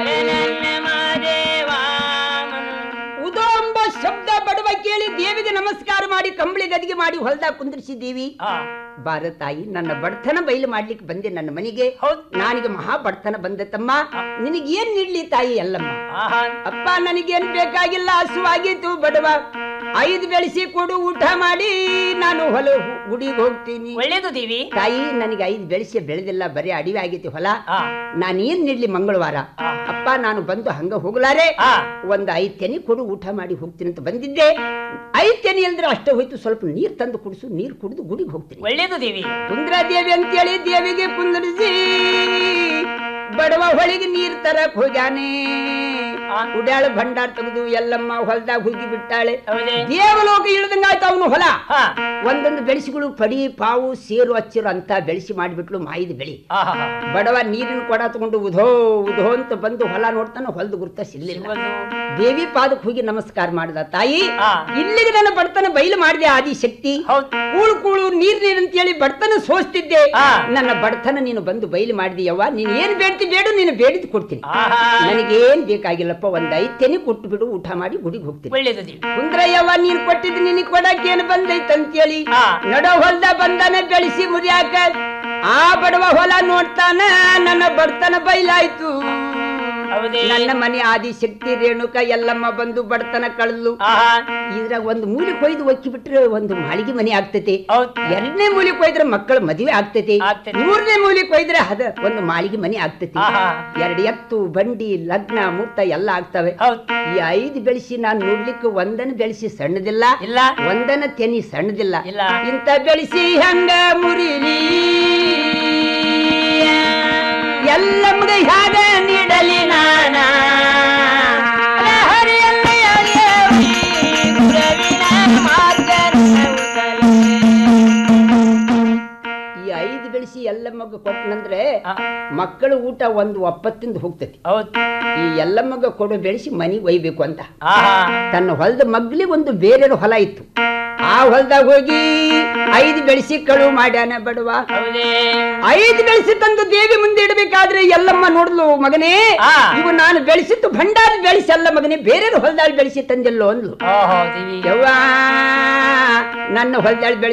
ಉದೋ ಎಂಬ ಶಬ್ದ ಬಡವ ಕೇಳಿ ದೇವಿಗೆ ನಮಸ್ಕಾರ ಮಾಡಿ ಕಂಬಳಿ ಗದಿಗೆ ಮಾಡಿ ಹೊಲದಾಗ ಕುಂದ್ರಿಸಿದ್ದೀವಿ ಬಾರ ತಾಯಿ ನನ್ನ ಬಡತನ ಬಯಲು ಮಾಡ್ಲಿಕ್ಕೆ ಬಂದೆ ನನ್ನ ಮನೆಗೆ ನಾನಿಗೆ ಮಹಾ ಬಡತನ ಬಂದೆ ತಮ್ಮ ನಿನಗೆ ಏನ್ ನೀಡ್ಲಿ ತಾಯಿ ಎಲ್ಲಮ್ಮ ಅಪ್ಪ ನನಗೇನ್ ಬೇಕಾಗಿಲ್ಲ ಹಸುವಾಗಿತ್ತು ಬಡವ ಐದು ಬೆಳೆಸಿ ಕೊಡು ಊಟ ಮಾಡಿ ನಾನು ಹೊಲ ಗುಡಿಗೆ ಹೋಗ್ತೀನಿ ಒಳ್ಳೇದು ದೇವಿ ತಾಯಿ ನನಗೆ ಐದು ಬೆಳೆಸಿ ಬೆಳೆದಿಲ್ಲ ಬರೀ ಅಡಿವೆ ಆಗೈತಿ ಹೊಲ ನಾನು ಏನ್ ನೀಡ್ಲಿ ಮಂಗಳವಾರ ಅಪ್ಪ ನಾನು ಬಂದು ಹಂಗ ಹೋಗ್ಲಾರೆ ಒಂದ್ ಐದ್ ತೆನಿ ಕೊಡು ಊಟ ಮಾಡಿ ಹೋಗ್ತೀನಿ ಅಂತ ಬಂದಿದ್ದೆ ಐದ್ ತೆನಿ ಅಂದ್ರೆ ಅಷ್ಟೇ ಹೋಯ್ತು ಸ್ವಲ್ಪ ನೀರ್ ತಂದು ಕುಡಿಸು ನೀರ್ ಕುಡಿದು ಗುಡಿಗೆ ಹೋಗ್ತೀನಿ ಒಳ್ಳೇದು ದೇವಿ ಕುಂದ್ರ ದೇವಿ ಅಂತೇಳಿ ದೇವಿಗೆ ಕುಂದ್ರಿಸಿ ಬಡವ ಹೊಳಿಗೆ ನೀರ್ ತರಕ್ ಹೋಗ್ಯಾನೆ ಉಡ್ಯಾಳ ಭಂಡಾರ ತೆಗೆದು ಎಲ್ಲಮ್ಮ ಹೊಲದಾಗ ಹೋಗಿ ಬಿಟ್ಟಾಳೆ ದೇವಲೋಕ ಇಳ್ದಂಗಾಯ್ತು ಅವನು ಹೊಲ ಒಂದೊಂದು ಬೆಳೆಸಿಗಳು ಪಡಿ ಪಾವು ಸೇರು ಹಚ್ಚಿರು ಅಂತ ಬೆಳೆಸಿ ಮಾಡಿಬಿಟ್ಲು ಮಾಯಿದ ಬೆಳಿ ಬಡವ ನೀರಿನ ಕೊಡ ತಗೊಂಡು ಉಧೋ ಉಧೋ ಅಂತ ಬಂದು ಹೊಲ ನೋಡ್ತಾನೆ ಹೊಲದ ಗುರ್ತ ಸಿಗ್ಲಿಲ್ಲ ದೇವಿ ಪಾದಕ್ಕೆ ಹೋಗಿ ನಮಸ್ಕಾರ ಮಾಡಿದ ತಾಯಿ ಇಲ್ಲಿಗೆ ನನ್ನ ಬಡತನ ಬಯಲು ಮಾಡಿದೆ ಆದಿಶಕ್ತಿ ಕೂಳು ಕೂಳು ನೀರ್ ನೀರ್ ಅಂತೇಳಿ ಬಡತನ ಸೋಸ್ತಿದ್ದೆ ನನ್ನ ಬಡತನ ನೀನು ಬಂದು ಬಯಲು ಮಾಡಿದೆಯವ್ವ ನೀನ್ ಏನ್ ಬೇಡ್ತಿ ಬೇಡು ನೀನು ಬೇಡಿದ್ ಕೊಡ್ತೀನಿ ನನಗೇನ್ ಬೇಕಾಗಿಲ್ಲಪ್ಪ ಒಂದ್ ಐದ್ ತೆನಿ ಕೊಟ್ಟು ಬಿಡು ಊಟ ಮಾಡಿ ಗುಡಿಗೆ ಹೋಗ್ತೀನಿ ಒಳ್ಳೇದು ದೇವಿ ಕುಂದ್ರಯ್ಯವ್ವ ನೀನ್ ಕೊಟ್ಟಿದ್ದು ನಿನಗ್ ಕೊಡಕ್ ಏನ್ ಬಂದೈತಂತೇಳಿ ನಡ ಹೊಲ್ದ ಬಂದನ ಬೆಳೆಸಿ ಮುರಿಯಾಕ ಆ ಬಡವ ಹೊಲ ನೋಡ್ತಾನ ನನ್ನ ಬಡತನ ಬೈಲಾಯ್ತು ನನ್ನ ಮನೆ ಆದಿಶಕ್ತಿ ರೇಣುಕ ಎಲ್ಲಮ್ಮ ಬಂದು ಬಡತನ ಕಳೆದ್ಲು ಇದ್ರಾಗ ಒಂದು ಮೂಲೆ ಕೊಯ್ದು ಒಕ್ಕಿ ಬಿಟ್ರೆ ಒಂದು ಮಾಳಿಗೆ ಮನೆ ಆಗ್ತೈತಿ ಎರಡನೇ ಮೂಲೆ ಕೊಯ್ದ್ರೆ ಮಕ್ಕಳ ಮದುವೆ ಆಗ್ತೈತಿ ಮೂರನೇ ಮೂಲೆ ಕೊಯ್ದ್ರೆ ಅದ ಒಂದು ಮಾಳಿಗೆ ಮನೆ ಆಗ್ತೈತಿ ಎರಡು ಎತ್ತು ಬಂಡಿ ಲಗ್ನ ಮುಹೂರ್ತ ಎಲ್ಲ ಆಗ್ತವೆ ಈ ಐದು ಬೆಳೆಸಿ ನಾನು ನೋಡ್ಲಿಕ್ಕೆ ಒಂದನ ಬೆಳೆಸಿ ಸಣ್ಣದಿಲ್ಲ ಇಲ್ಲ ಒಂದನ ತೆನಿ ಸಣ್ಣದಿಲ್ಲ ಇಂತ ಬೆಳೆಸಿ ಹಂಗ ಮುರಿಲಿ ಎಲ್ಲಮ್ಗ ಹ್ಯಾಗ ನೀಡಲಿ ನಾನ ಈ ಐದು ಬೆಳೆಸಿ ಎಲ್ಲಮ್ಮಗ ಕೊಟ್ಟನಂದ್ರೆ ಮಕ್ಕಳ ಊಟ ಒಂದು ಒಪ್ಪತ್ತಿಂದ ಹೋಗ್ತತಿ ಈ ಎಲ್ಲಮ್ಮಗ ಕೊಡೋ ಬೆಳೆಸಿ ಮನಿಗೆ ಒಯ್ಬೇಕು ಅಂತ ತನ್ನ ಹೊಲದ ಮಗ್ಲಿಗೆ ಒಂದು ಬೇರೆ ಹೊಲ ಇತ್ತು ಆ ಹೊಲದಾಗ ಹೋಗಿ ಐದು ಬೆಳೆಸಿ ಕಳು ಮಾಡ್ಯಾನ ಬಡವ ಐದು ಬೆಳೆಸಿ ತಂದು ದೇವಿ ಮುಂದೆ ಇಡಬೇಕಾದ್ರೆ ಎಲ್ಲಮ್ಮ ನೋಡ್ಲು ಮಗನೇ ಇವು ನಾನು ಬೆಳೆಸಿದ್ದು ಭಂಡಾರ ಬೆಳೆಸಿ ಅಲ್ಲ ಮಗನೇ ಬೇರೆ ಹೊಲದಾಗ ಬೆಳೆಸಿ ತಂದಿಲ್ಲೋ ಅಂದ್ಲು ಯವ್ವ ನನ್ನ ಹೊಲದಾಳಿ ಬೆಳೆಸಿ